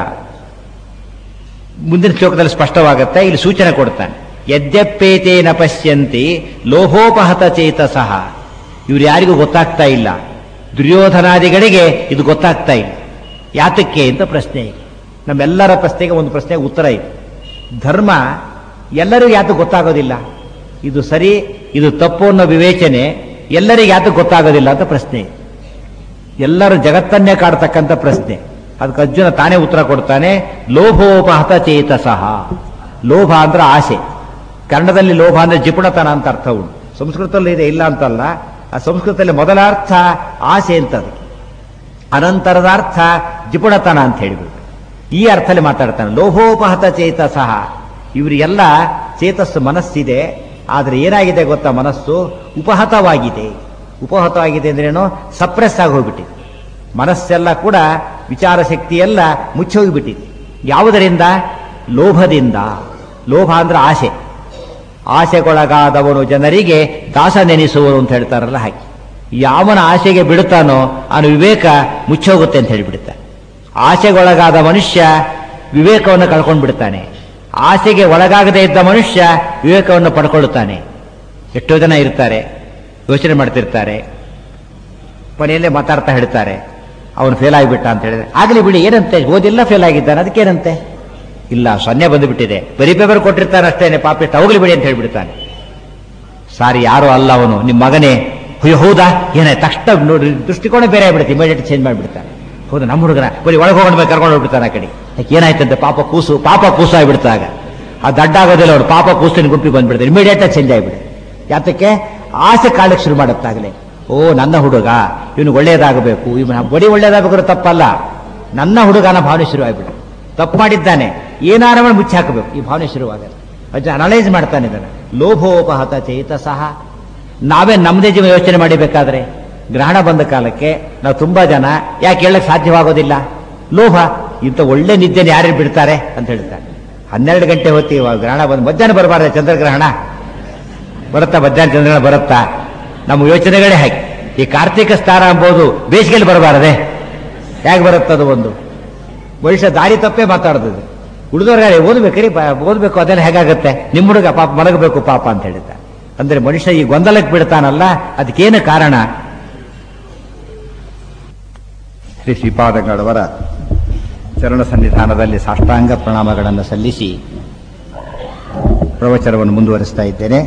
ಮುಂದಿನ ಶ್ಲೋಕದಲ್ಲಿ ಸ್ಪಷ್ಟವಾಗುತ್ತೆ ಇಲ್ಲಿ ಸೂಚನೆ ಕೊಡ್ತಾನೆ ಯದ್ಯಪ್ಪೇತೇನ ಪಶ್ಯಂತಿ ಲೋಭೋಪಹತ ಚೇತಸಃ ಇವ್ರು ಯಾರಿಗೂ ಗೊತ್ತಾಗ್ತಾ ಇಲ್ಲ ದುರ್ಯೋಧನಾದಿಗಳಿಗೆ ಇದು ಗೊತ್ತಾಗ್ತಾ ಇಲ್ಲ ಯಾತಕ್ಕೆ ಅಂತ ಪ್ರಶ್ನೆ ಇದೆ ನಮ್ಮೆಲ್ಲರ ಪ್ರಶ್ನೆಗೆ ಒಂದು ಪ್ರಶ್ನೆಗೆ ಉತ್ತರ ಇದೆ ಧರ್ಮ ಎಲ್ಲರಿಗೂ ಯಾತಕ್ಕೆ ಗೊತ್ತಾಗೋದಿಲ್ಲ ಇದು ಸರಿ ಇದು ತಪ್ಪು ಅನ್ನೋ ವಿವೇಚನೆ ಎಲ್ಲರಿಗೆ ಯಾತಕ್ಕೆ ಗೊತ್ತಾಗೋದಿಲ್ಲ ಅಂತ ಪ್ರಶ್ನೆ ಇದೆ ಎಲ್ಲರೂ ಜಗತ್ತನ್ನೇ ಕಾಡ್ತಕ್ಕಂಥ ಪ್ರಶ್ನೆ ಅದಕ್ಕೆ ಅರ್ಜುನ ತಾನೇ ಉತ್ತರ ಕೊಡ್ತಾನೆ ಲೋಭೋಪಹತ ಚೇತಸಃ ಲೋಭ ಅಂದ್ರೆ ಆಸೆ ಕನ್ನಡದಲ್ಲಿ ಲೋಭ ಅಂದ್ರೆ ಜಿಪುಣತನ ಅಂತ ಅರ್ಥ ಉಂಟು ಸಂಸ್ಕೃತದಲ್ಲಿ ಇದೆ ಇಲ್ಲ ಅಂತಲ್ಲ ಆ ಸಂಸ್ಕೃತದಲ್ಲಿ ಮೊದಲ ಅರ್ಥ ಆಸೆ ಅಂತ ಅದು ಅನಂತರದ ಅರ್ಥ ಜಿಪುಣತನ ಅಂತ ಹೇಳಿಬಿಟ್ಟು ಈ ಅರ್ಥದಲ್ಲಿ ಮಾತಾಡ್ತಾನೆ ಲೋಭೋಪಹತ ಚೇತಸಃ ಇವರಿಗೆಲ್ಲ ಚೇತಸ್ಸು ಮನಸ್ಸಿದೆ ಆದರೆ ಏನಾಗಿದೆ ಗೊತ್ತಾ ಮನಸ್ಸು ಉಪಹತವಾಗಿದೆ ಉಪಹತವಾಗಿದೆ ಅಂದ್ರೇನು ಸಪ್ರೆಸ್ ಆಗಿ ಹೋಗ್ಬಿಟ್ಟಿದೆ ಮನಸ್ಸೆಲ್ಲ ಕೂಡ ವಿಚಾರ ಶಕ್ತಿ ಎಲ್ಲ ಮುಚ್ಚೋಗಿಬಿಟ್ಟಿದೆ ಯಾವುದರಿಂದ ಲೋಭದಿಂದ ಲೋಭ ಅಂದ್ರೆ ಆಸೆ ಆಸೆಗೊಳಗಾದವನು ಜನರಿಗೆ ದಾಸ ನೆನೆಸುವನು ಅಂತ ಹೇಳ್ತಾರಲ್ಲ ಹಾಗೆ ಯಾವನ ಆಸೆಗೆ ಬಿಡುತ್ತಾನೋ ಅವನ ವಿವೇಕ ಮುಚ್ಚೋಗುತ್ತೆ ಅಂತ ಹೇಳಿಬಿಡುತ್ತಾನೆ ಆಸೆಗೊಳಗಾದ ಮನುಷ್ಯ ವಿವೇಕವನ್ನು ಕಳ್ಕೊಂಡು ಬಿಡ್ತಾನೆ ಆಸೆಗೆ ಒಳಗಾಗದೇ ಇದ್ದ ಮನುಷ್ಯ ವಿವೇಕವನ್ನು ಪಡ್ಕೊಳ್ಳುತ್ತಾನೆ ಎಷ್ಟೋ ಜನ ಇರ್ತಾರೆ ಯೋಚನೆ ಮಾಡ್ತಿರ್ತಾರೆ ಕೊನೆಯಲ್ಲೇ ಮಾತಾಡ್ತಾ ಹೇಳ್ತಾರೆ ಅವನು ಫೇಲ್ ಆಗಿಬಿಟ್ಟ ಅಂತ ಹೇಳಿದ್ರೆ ಆಗಲಿ ಬಿಡಿ ಏನಂತೆ ಓದಿಲ್ಲ ಫೇಲ್ ಆಗಿದ್ದಾನೆ ಅದಕ್ಕೇನಂತೆ ಇಲ್ಲ ಸೊನ್ನೆ ಬಂದುಬಿಟ್ಟಿದೆ ಬರೀ ಪೇಪರ್ ಕೊಟ್ಟಿರ್ತಾನೆ ಅಷ್ಟೇನೆ ಪಾಪಿಷ್ಟ ಹೋಗ್ಲಿ ಬಿಡಿ ಅಂತ ಹೇಳ್ಬಿಡ್ತಾನೆ ಸಾರಿ ಯಾರೋ ಅಲ್ಲ ಅವನು ನಿಮ್ಮ ಮಗನೇ ಅಯ್ಯೋ ಹೌದಾ ಏನೇ ತಕ್ಷಣ ನೋಡಿ ದೃಷ್ಟಿಕೋನ ಬೇರೆ ಆಗ್ಬಿಡುತ್ತೆ ಇಮಿಡಿಯೇಟ್ ಚೇಂಜ್ ಮಾಡಿಬಿಡ್ತಾನೆ ಹೌದು ನಮ್ಮ ಹುಡುಗನ ಬರೀ ಒಳಗೆ ಹೋಗೋಣ ಕರ್ಕೊಂಡು ಹೋಗ್ಬಿಡ್ತಾನೆ ಆ ಕಡೆ ಯಾಕೆ ಏನಾಯ್ತಂತೆ ಪಾಪ ಕೂಸು ಪಾಪ ಕೂಸು ಆಗ್ಬಿಡ್ತಾಗ ಆ ದಡ್ಡ ಆಗೋದಿಲ್ಲ ಅವ್ರು ಪಾಪ ಕೂಸಿನ ಗುಂಪಿಗೆ ಬಂದ್ಬಿಡ್ತಾರೆ ಇಮಿಡಿಯೇಟ್ ಚೇಂಜ್ ಆಗಿಬಿಡುತ್ತೆ ಯಾತಕ್ಕೆ ಆಸೆ ಕಾಳಕ್ಕೆ ಶುರು ಮಾಡುತ್ತಾಗಲೇ ಓ ನನ್ನ ಹುಡುಗ ಇವನು ಒಳ್ಳೆಯದಾಗಬೇಕು ಇವನ ಬಡಿ ಒಳ್ಳೆಯದಾಗಬೇಕು ತಪ್ಪಲ್ಲ ನನ್ನ ಹುಡುಗನ ಭಾವನೆ ಶುರುವಾಗ್ಬಿಡು ತಪ್ಪು ಮಾಡಿದ್ದಾನೆ ಏನಾರ ಮಾಡಿ ಮುಚ್ಚಿ ಹಾಕಬೇಕು ಈ ಭಾವನೆ ಶುರುವಾಗಲ್ಲ ಅಜ್ಜ ಅನಲೈಸ್ ಮಾಡ್ತಾನೆ ಇದನ್ನು ಲೋಭೋಪಹತ ಚೇತ ಸಹ ನಾವೇ ನಮ್ಮದೇ ಜೀವ ಯೋಚನೆ ಮಾಡಿಬೇಕಾದ್ರೆ ಗ್ರಹಣ ಬಂದ ಕಾಲಕ್ಕೆ ನಾವು ತುಂಬಾ ಜನ ಯಾಕೆ ಹೇಳಕ್ ಸಾಧ್ಯವಾಗೋದಿಲ್ಲ ಲೋಭ ಇಂಥ ಒಳ್ಳೆ ನಿದ್ದೆನ ಯಾರು ಬಿಡ್ತಾರೆ ಅಂತ ಹೇಳ್ತಾರೆ ಹನ್ನೆರಡು ಗಂಟೆ ಹೊತ್ತಿ ಇವಾಗ ಗ್ರಹಣ ಬಂದು ಮಧ್ಯಾಹ್ನ ಬರಬಾರ್ದೆ ಚಂದ್ರಗ್ರಹಣ ಬರುತ್ತಾ ಮಧ್ಯಾಹ್ನ ಚಂದ್ರಗ್ರಹಣ ಬರುತ್ತಾ ನಮ್ಮ ಯೋಚನೆಗಳೇ ಹಾಗೆ ಈ ಕಾರ್ತಿಕ ಸ್ನಾನ ಎಂಬುದು ಬೇಸಿಗೆಯಲ್ಲಿ ಬರಬಾರದೆ ಹೇಗೆ ಬರುತ್ತದು ಒಂದು ಭವಿಷ್ಯ ದಾರಿ ತಪ್ಪೇ ಮಾತಾಡೋದು ಉಳಿದವ್ರಿಗೆ ಓದ್ಬೇಕ್ರಿ ಓದ್ಬೇಕು ಅದೆಲ್ಲ ಹೇಗಾಗುತ್ತೆ ನಿಮ್ಮ ಹುಡುಗ ಪಾಪ ಮಲಗಬೇಕು ಪಾಪ ಅಂತ ಹೇಳಿದ್ದ ಅಂದ್ರೆ ಮನುಷ್ಯ ಈ ಗೊಂದಲಕ್ಕೆ ಬಿಡ್ತಾನಲ್ಲ ಅದಕ್ಕೇನು ಕಾರಣ ಶ್ರೀ ಶ್ರೀಪಾದಂಗಳವರ ಚರಣ ಸನ್ನಿಧಾನದಲ್ಲಿ ಸಾಷ್ಟಾಂಗ ಪ್ರಣಾಮಗಳನ್ನು ಸಲ್ಲಿಸಿ ಪ್ರವಚನವನ್ನು ಮುಂದುವರಿಸ್ತಾ ಇದ್ದೇನೆ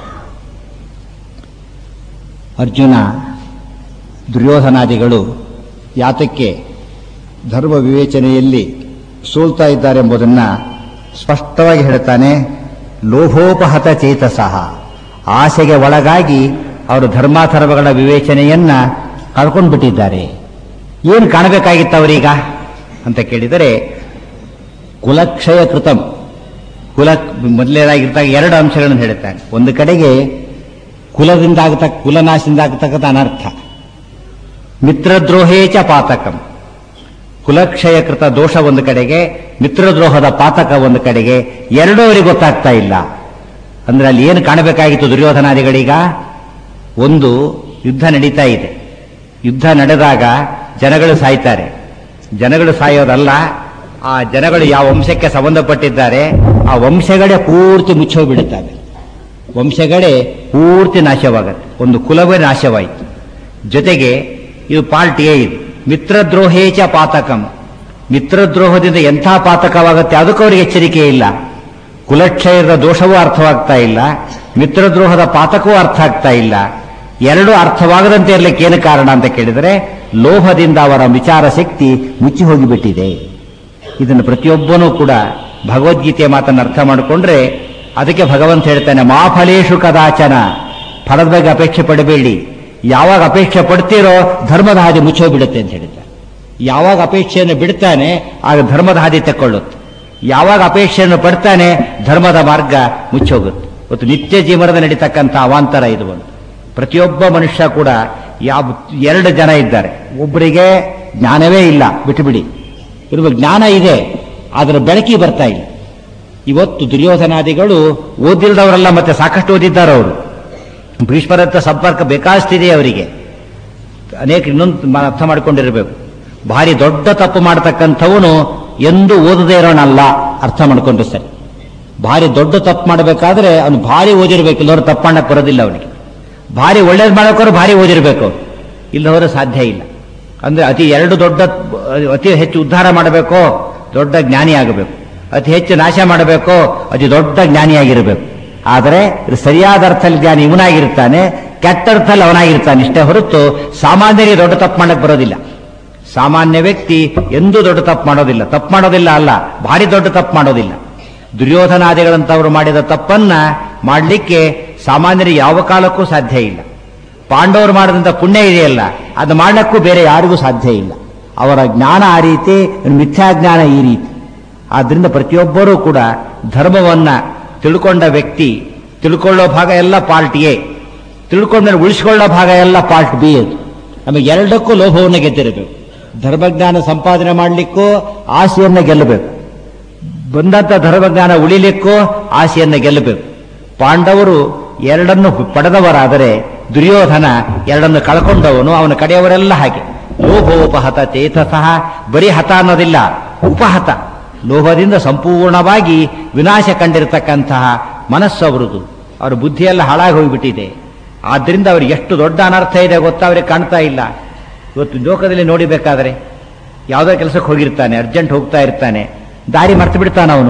ಅರ್ಜುನ ದುರ್ಯೋಧನಾದಿಗಳು ಯಾತಕ್ಕೆ ಧರ್ಮ ವಿವೇಚನೆಯಲ್ಲಿ ಸೋಲ್ತಾ ಇದ್ದಾರೆ ಎಂಬುದನ್ನು ಸ್ಪಷ್ಟವಾಗಿ ಹೇಳ್ತಾನೆ ಲೋಭೋಪಹತ ಚೇತಸಃ ಆಸೆಗೆ ಒಳಗಾಗಿ ಅವರು ಧರ್ಮಾಧರ್ಮಗಳ ವಿವೇಚನೆಯನ್ನ ಕಳ್ಕೊಂಡು ಬಿಟ್ಟಿದ್ದಾರೆ ಏನು ಕಾಣಬೇಕಾಗಿತ್ತು ಅವರೀಗ ಅಂತ ಕೇಳಿದರೆ ಕುಲಕ್ಷಯ ಕೃತಂ ಕುಲ ಮೊದಲನೇದಾಗಿರ್ತಾಗ ಎರಡು ಅಂಶಗಳನ್ನು ಹೇಳುತ್ತಾನೆ ಒಂದು ಕಡೆಗೆ ಕುಲದಿಂದ ಆಗತಕ್ಕ ಕುಲನಾಶದಿಂದ ಆಗತಕ್ಕಂಥ ಅನರ್ಥ ಮಿತ್ರದ್ರೋಹೇ ಚ ಪಾತಕಂ ಕುಲಕ್ಷಯಕೃತ ದೋಷ ಒಂದು ಕಡೆಗೆ ಮಿತ್ರದ್ರೋಹದ ಪಾತಕ ಒಂದು ಕಡೆಗೆ ಎರಡೂ ಅವರಿಗೆ ಗೊತ್ತಾಗ್ತಾ ಇಲ್ಲ ಅಂದ್ರೆ ಅಲ್ಲಿ ಏನು ಕಾಣಬೇಕಾಗಿತ್ತು ದುರ್ಯೋಧನಾದಿಗಳೀಗ ಒಂದು ಯುದ್ಧ ನಡೀತಾ ಇದೆ ಯುದ್ಧ ನಡೆದಾಗ ಜನಗಳು ಸಾಯ್ತಾರೆ ಜನಗಳು ಸಾಯೋದಲ್ಲ ಆ ಜನಗಳು ಯಾವ ವಂಶಕ್ಕೆ ಸಂಬಂಧಪಟ್ಟಿದ್ದಾರೆ ಆ ವಂಶಗಳೇ ಪೂರ್ತಿ ಮುಚ್ಚೋಗ್ಬಿಡುತ್ತವೆ ವಂಶಗಳೇ ಪೂರ್ತಿ ನಾಶವಾಗತ್ತೆ ಒಂದು ಕುಲವೇ ನಾಶವಾಯಿತು ಜೊತೆಗೆ ಇದು ಪಾರ್ಟ್ ಎ ಇದು ಮಿತ್ರದ್ರೋಹೇಚ ಪಾತಕಂ ಮಿತ್ರದ್ರೋಹದಿಂದ ಎಂಥ ಪಾತಕವಾಗುತ್ತೆ ಅದಕ್ಕೂ ಅವರಿಗೆ ಎಚ್ಚರಿಕೆ ಇಲ್ಲ ಕುಲಕ್ಷಯದ ದೋಷವೂ ಅರ್ಥವಾಗ್ತಾ ಇಲ್ಲ ಮಿತ್ರದ್ರೋಹದ ಪಾತಕವೂ ಅರ್ಥ ಆಗ್ತಾ ಇಲ್ಲ ಎರಡು ಅರ್ಥವಾಗದಂತೆ ಇರಲಿಕ್ಕೆ ಏನು ಕಾರಣ ಅಂತ ಕೇಳಿದರೆ ಲೋಹದಿಂದ ಅವರ ವಿಚಾರ ಶಕ್ತಿ ಮುಚ್ಚಿ ಹೋಗಿಬಿಟ್ಟಿದೆ ಇದನ್ನು ಪ್ರತಿಯೊಬ್ಬನೂ ಕೂಡ ಭಗವದ್ಗೀತೆಯ ಮಾತನ್ನು ಅರ್ಥ ಮಾಡಿಕೊಂಡ್ರೆ ಅದಕ್ಕೆ ಭಗವಂತ ಹೇಳ್ತಾನೆ ಮಾ ಫಲೇಶು ಕದಾಚನ ಫಲದ ಬಗ್ಗೆ ಅಪೇಕ್ಷೆ ಪಡಬೇಡಿ ಯಾವಾಗ ಅಪೇಕ್ಷೆ ಪಡ್ತೀರೋ ಧರ್ಮದ ಹಾದಿ ಮುಚ್ಚೋಗ್ಬಿಡುತ್ತೆ ಅಂತ ಹೇಳಿದ್ದಾರೆ ಯಾವಾಗ ಅಪೇಕ್ಷೆಯನ್ನು ಬಿಡ್ತಾನೆ ಆಗ ಧರ್ಮದ ಹಾದಿ ತಕ್ಕೊಳ್ಳುತ್ತೆ ಯಾವಾಗ ಅಪೇಕ್ಷೆಯನ್ನು ಪಡ್ತಾನೆ ಧರ್ಮದ ಮಾರ್ಗ ಮುಚ್ಚೋಗುತ್ತೆ ಇವತ್ತು ನಿತ್ಯ ಜೀವನದ ನಡೀತಕ್ಕಂಥ ಅವಾಂತರ ಇದು ಒಂದು ಪ್ರತಿಯೊಬ್ಬ ಮನುಷ್ಯ ಕೂಡ ಯಾವ ಎರಡು ಜನ ಇದ್ದಾರೆ ಒಬ್ಬರಿಗೆ ಜ್ಞಾನವೇ ಇಲ್ಲ ಬಿಟ್ಟುಬಿಡಿ ಇರುವ ಜ್ಞಾನ ಇದೆ ಅದರ ಬೆಳಕಿ ಬರ್ತಾ ಇಲ್ಲ ಇವತ್ತು ದುರ್ಯೋಧನಾದಿಗಳು ಓದಿಲ್ದವರೆಲ್ಲ ಮತ್ತೆ ಸಾಕಷ್ಟು ಓದಿದ್ದಾರೆ ಅವರು ಭೀಷ್ಮರತ್ತ ಸಂಪರ್ಕ ಬೇಕಾಷ್ಟಿದೆ ಅವರಿಗೆ ಅನೇಕ ಇನ್ನೊಂದು ಮ- ಅರ್ಥ ಮಾಡ್ಕೊಂಡಿರಬೇಕು ಭಾರಿ ದೊಡ್ಡ ತಪ್ಪು ಮಾಡತಕ್ಕಂಥವನು ಎಂದು ಓದದೇ ಇರೋನಲ್ಲ ಅರ್ಥ ಮಾಡ್ಕೊಂಡ್ರೆ ಸರಿ ಭಾರಿ ದೊಡ್ಡ ತಪ್ಪು ಮಾಡಬೇಕಾದ್ರೆ ಅವನು ಭಾರಿ ಓದಿರ್ಬೇಕು ಇಲ್ಲವ್ರು ತಪ್ಪು ಮಾಡಕ್ ಬರೋದಿಲ್ಲ ಅವನಿಗೆ ಭಾರಿ ಒಳ್ಳೇದು ಮಾಡೋಕ್ಕೋರು ಭಾರಿ ಓದಿರ್ಬೇಕು ಇಲ್ಲವರು ಸಾಧ್ಯ ಇಲ್ಲ ಅಂದ್ರೆ ಅತಿ ಎರಡು ದೊಡ್ಡ ಅತಿ ಹೆಚ್ಚು ಉದ್ಧಾರ ಮಾಡಬೇಕೋ ದೊಡ್ಡ ಜ್ಞಾನಿ ಆಗಬೇಕು ಅತಿ ಹೆಚ್ಚು ನಾಶ ಮಾಡಬೇಕೋ ಅತಿ ದೊಡ್ಡ ಜ್ಞಾನಿಯಾಗಿರಬೇಕು ಆದರೆ ಇದು ಸರಿಯಾದ ಅರ್ಥದಲ್ಲಿ ಜ್ಞಾನಿ ಇವನಾಗಿರ್ತಾನೆ ಕೆಟ್ಟ ಅರ್ಥದಲ್ಲಿ ಅವನಾಗಿರ್ತಾನೆ ಇಷ್ಟೇ ಹೊರತು ಸಾಮಾನ್ಯರಿಗೆ ದೊಡ್ಡ ತಪ್ಪು ಮಾಡಕ್ ಬರೋದಿಲ್ಲ ಸಾಮಾನ್ಯ ವ್ಯಕ್ತಿ ಎಂದೂ ದೊಡ್ಡ ತಪ್ಪು ಮಾಡೋದಿಲ್ಲ ತಪ್ಪು ಮಾಡೋದಿಲ್ಲ ಅಲ್ಲ ಭಾರಿ ದೊಡ್ಡ ತಪ್ಪು ಮಾಡೋದಿಲ್ಲ ದುರ್ಯೋಧನಾದಿಗಳಂತವರು ಮಾಡಿದ ತಪ್ಪನ್ನ ಮಾಡಲಿಕ್ಕೆ ಸಾಮಾನ್ಯರಿಗೆ ಯಾವ ಕಾಲಕ್ಕೂ ಸಾಧ್ಯ ಇಲ್ಲ ಪಾಂಡವರು ಮಾಡಿದಂಥ ಪುಣ್ಯ ಇದೆಯಲ್ಲ ಅದು ಮಾಡಲಿಕ್ಕೂ ಬೇರೆ ಯಾರಿಗೂ ಸಾಧ್ಯ ಇಲ್ಲ ಅವರ ಜ್ಞಾನ ಆ ರೀತಿ ಮಿಥ್ಯಾಜ್ಞಾನ ಈ ರೀತಿ ಆದ್ರಿಂದ ಪ್ರತಿಯೊಬ್ಬರೂ ಕೂಡ ಧರ್ಮವನ್ನ ತಿಳ್ಕೊಂಡ ವ್ಯಕ್ತಿ ತಿಳ್ಕೊಳ್ಳೋ ಭಾಗ ಎಲ್ಲ ಪಾರ್ಟ್ ಎ ತಿಳ್ಕೊಂಡ್ಮೇಲೆ ಉಳಿಸ್ಕೊಳ್ಳೋ ಭಾಗ ಎಲ್ಲ ಪಾರ್ಟ್ ಬಿ ಅದು ನಮಗೆ ಎರಡಕ್ಕೂ ಲೋಭವನ್ನು ಗೆದ್ದಿರಬೇಕು ಧರ್ಮಜ್ಞಾನ ಸಂಪಾದನೆ ಮಾಡಲಿಕ್ಕೂ ಆಸೆಯನ್ನು ಗೆಲ್ಲಬೇಕು ಬಂದಂತ ಧರ್ಮಜ್ಞಾನ ಉಳಿಲಿಕ್ಕೂ ಆಸೆಯನ್ನು ಗೆಲ್ಲಬೇಕು ಪಾಂಡವರು ಎರಡನ್ನು ಪಡೆದವರಾದರೆ ದುರ್ಯೋಧನ ಎರಡನ್ನು ಕಳ್ಕೊಂಡವನು ಅವನ ಕಡೆಯವರೆಲ್ಲ ಹಾಗೆ ಲೋಭೋಪಹತ ಚೇತಸಃ ಬರೀ ಹತ ಅನ್ನೋದಿಲ್ಲ ಉಪಹತ ಲೋಭದಿಂದ ಸಂಪೂರ್ಣವಾಗಿ ವಿನಾಶ ಕಂಡಿರತಕ್ಕಂತಹ ಮನಸ್ಸು ಅವರದು ಅವರ ಬುದ್ಧಿಯೆಲ್ಲ ಹಾಳಾಗಿ ಹೋಗಿಬಿಟ್ಟಿದೆ ಆದ್ರಿಂದ ಅವ್ರಿಗೆ ಎಷ್ಟು ದೊಡ್ಡ ಅನರ್ಥ ಇದೆ ಗೊತ್ತಾ ಅವ್ರಿಗೆ ಕಾಣ್ತಾ ಇಲ್ಲ ಇವತ್ತು ಲೋಕದಲ್ಲಿ ನೋಡಿಬೇಕಾದ್ರೆ ಯಾವುದೋ ಕೆಲಸಕ್ಕೆ ಹೋಗಿರ್ತಾನೆ ಅರ್ಜೆಂಟ್ ಹೋಗ್ತಾ ಇರ್ತಾನೆ ದಾರಿ ಮರ್ತು ಬಿಡ್ತಾನೆ ಅವನು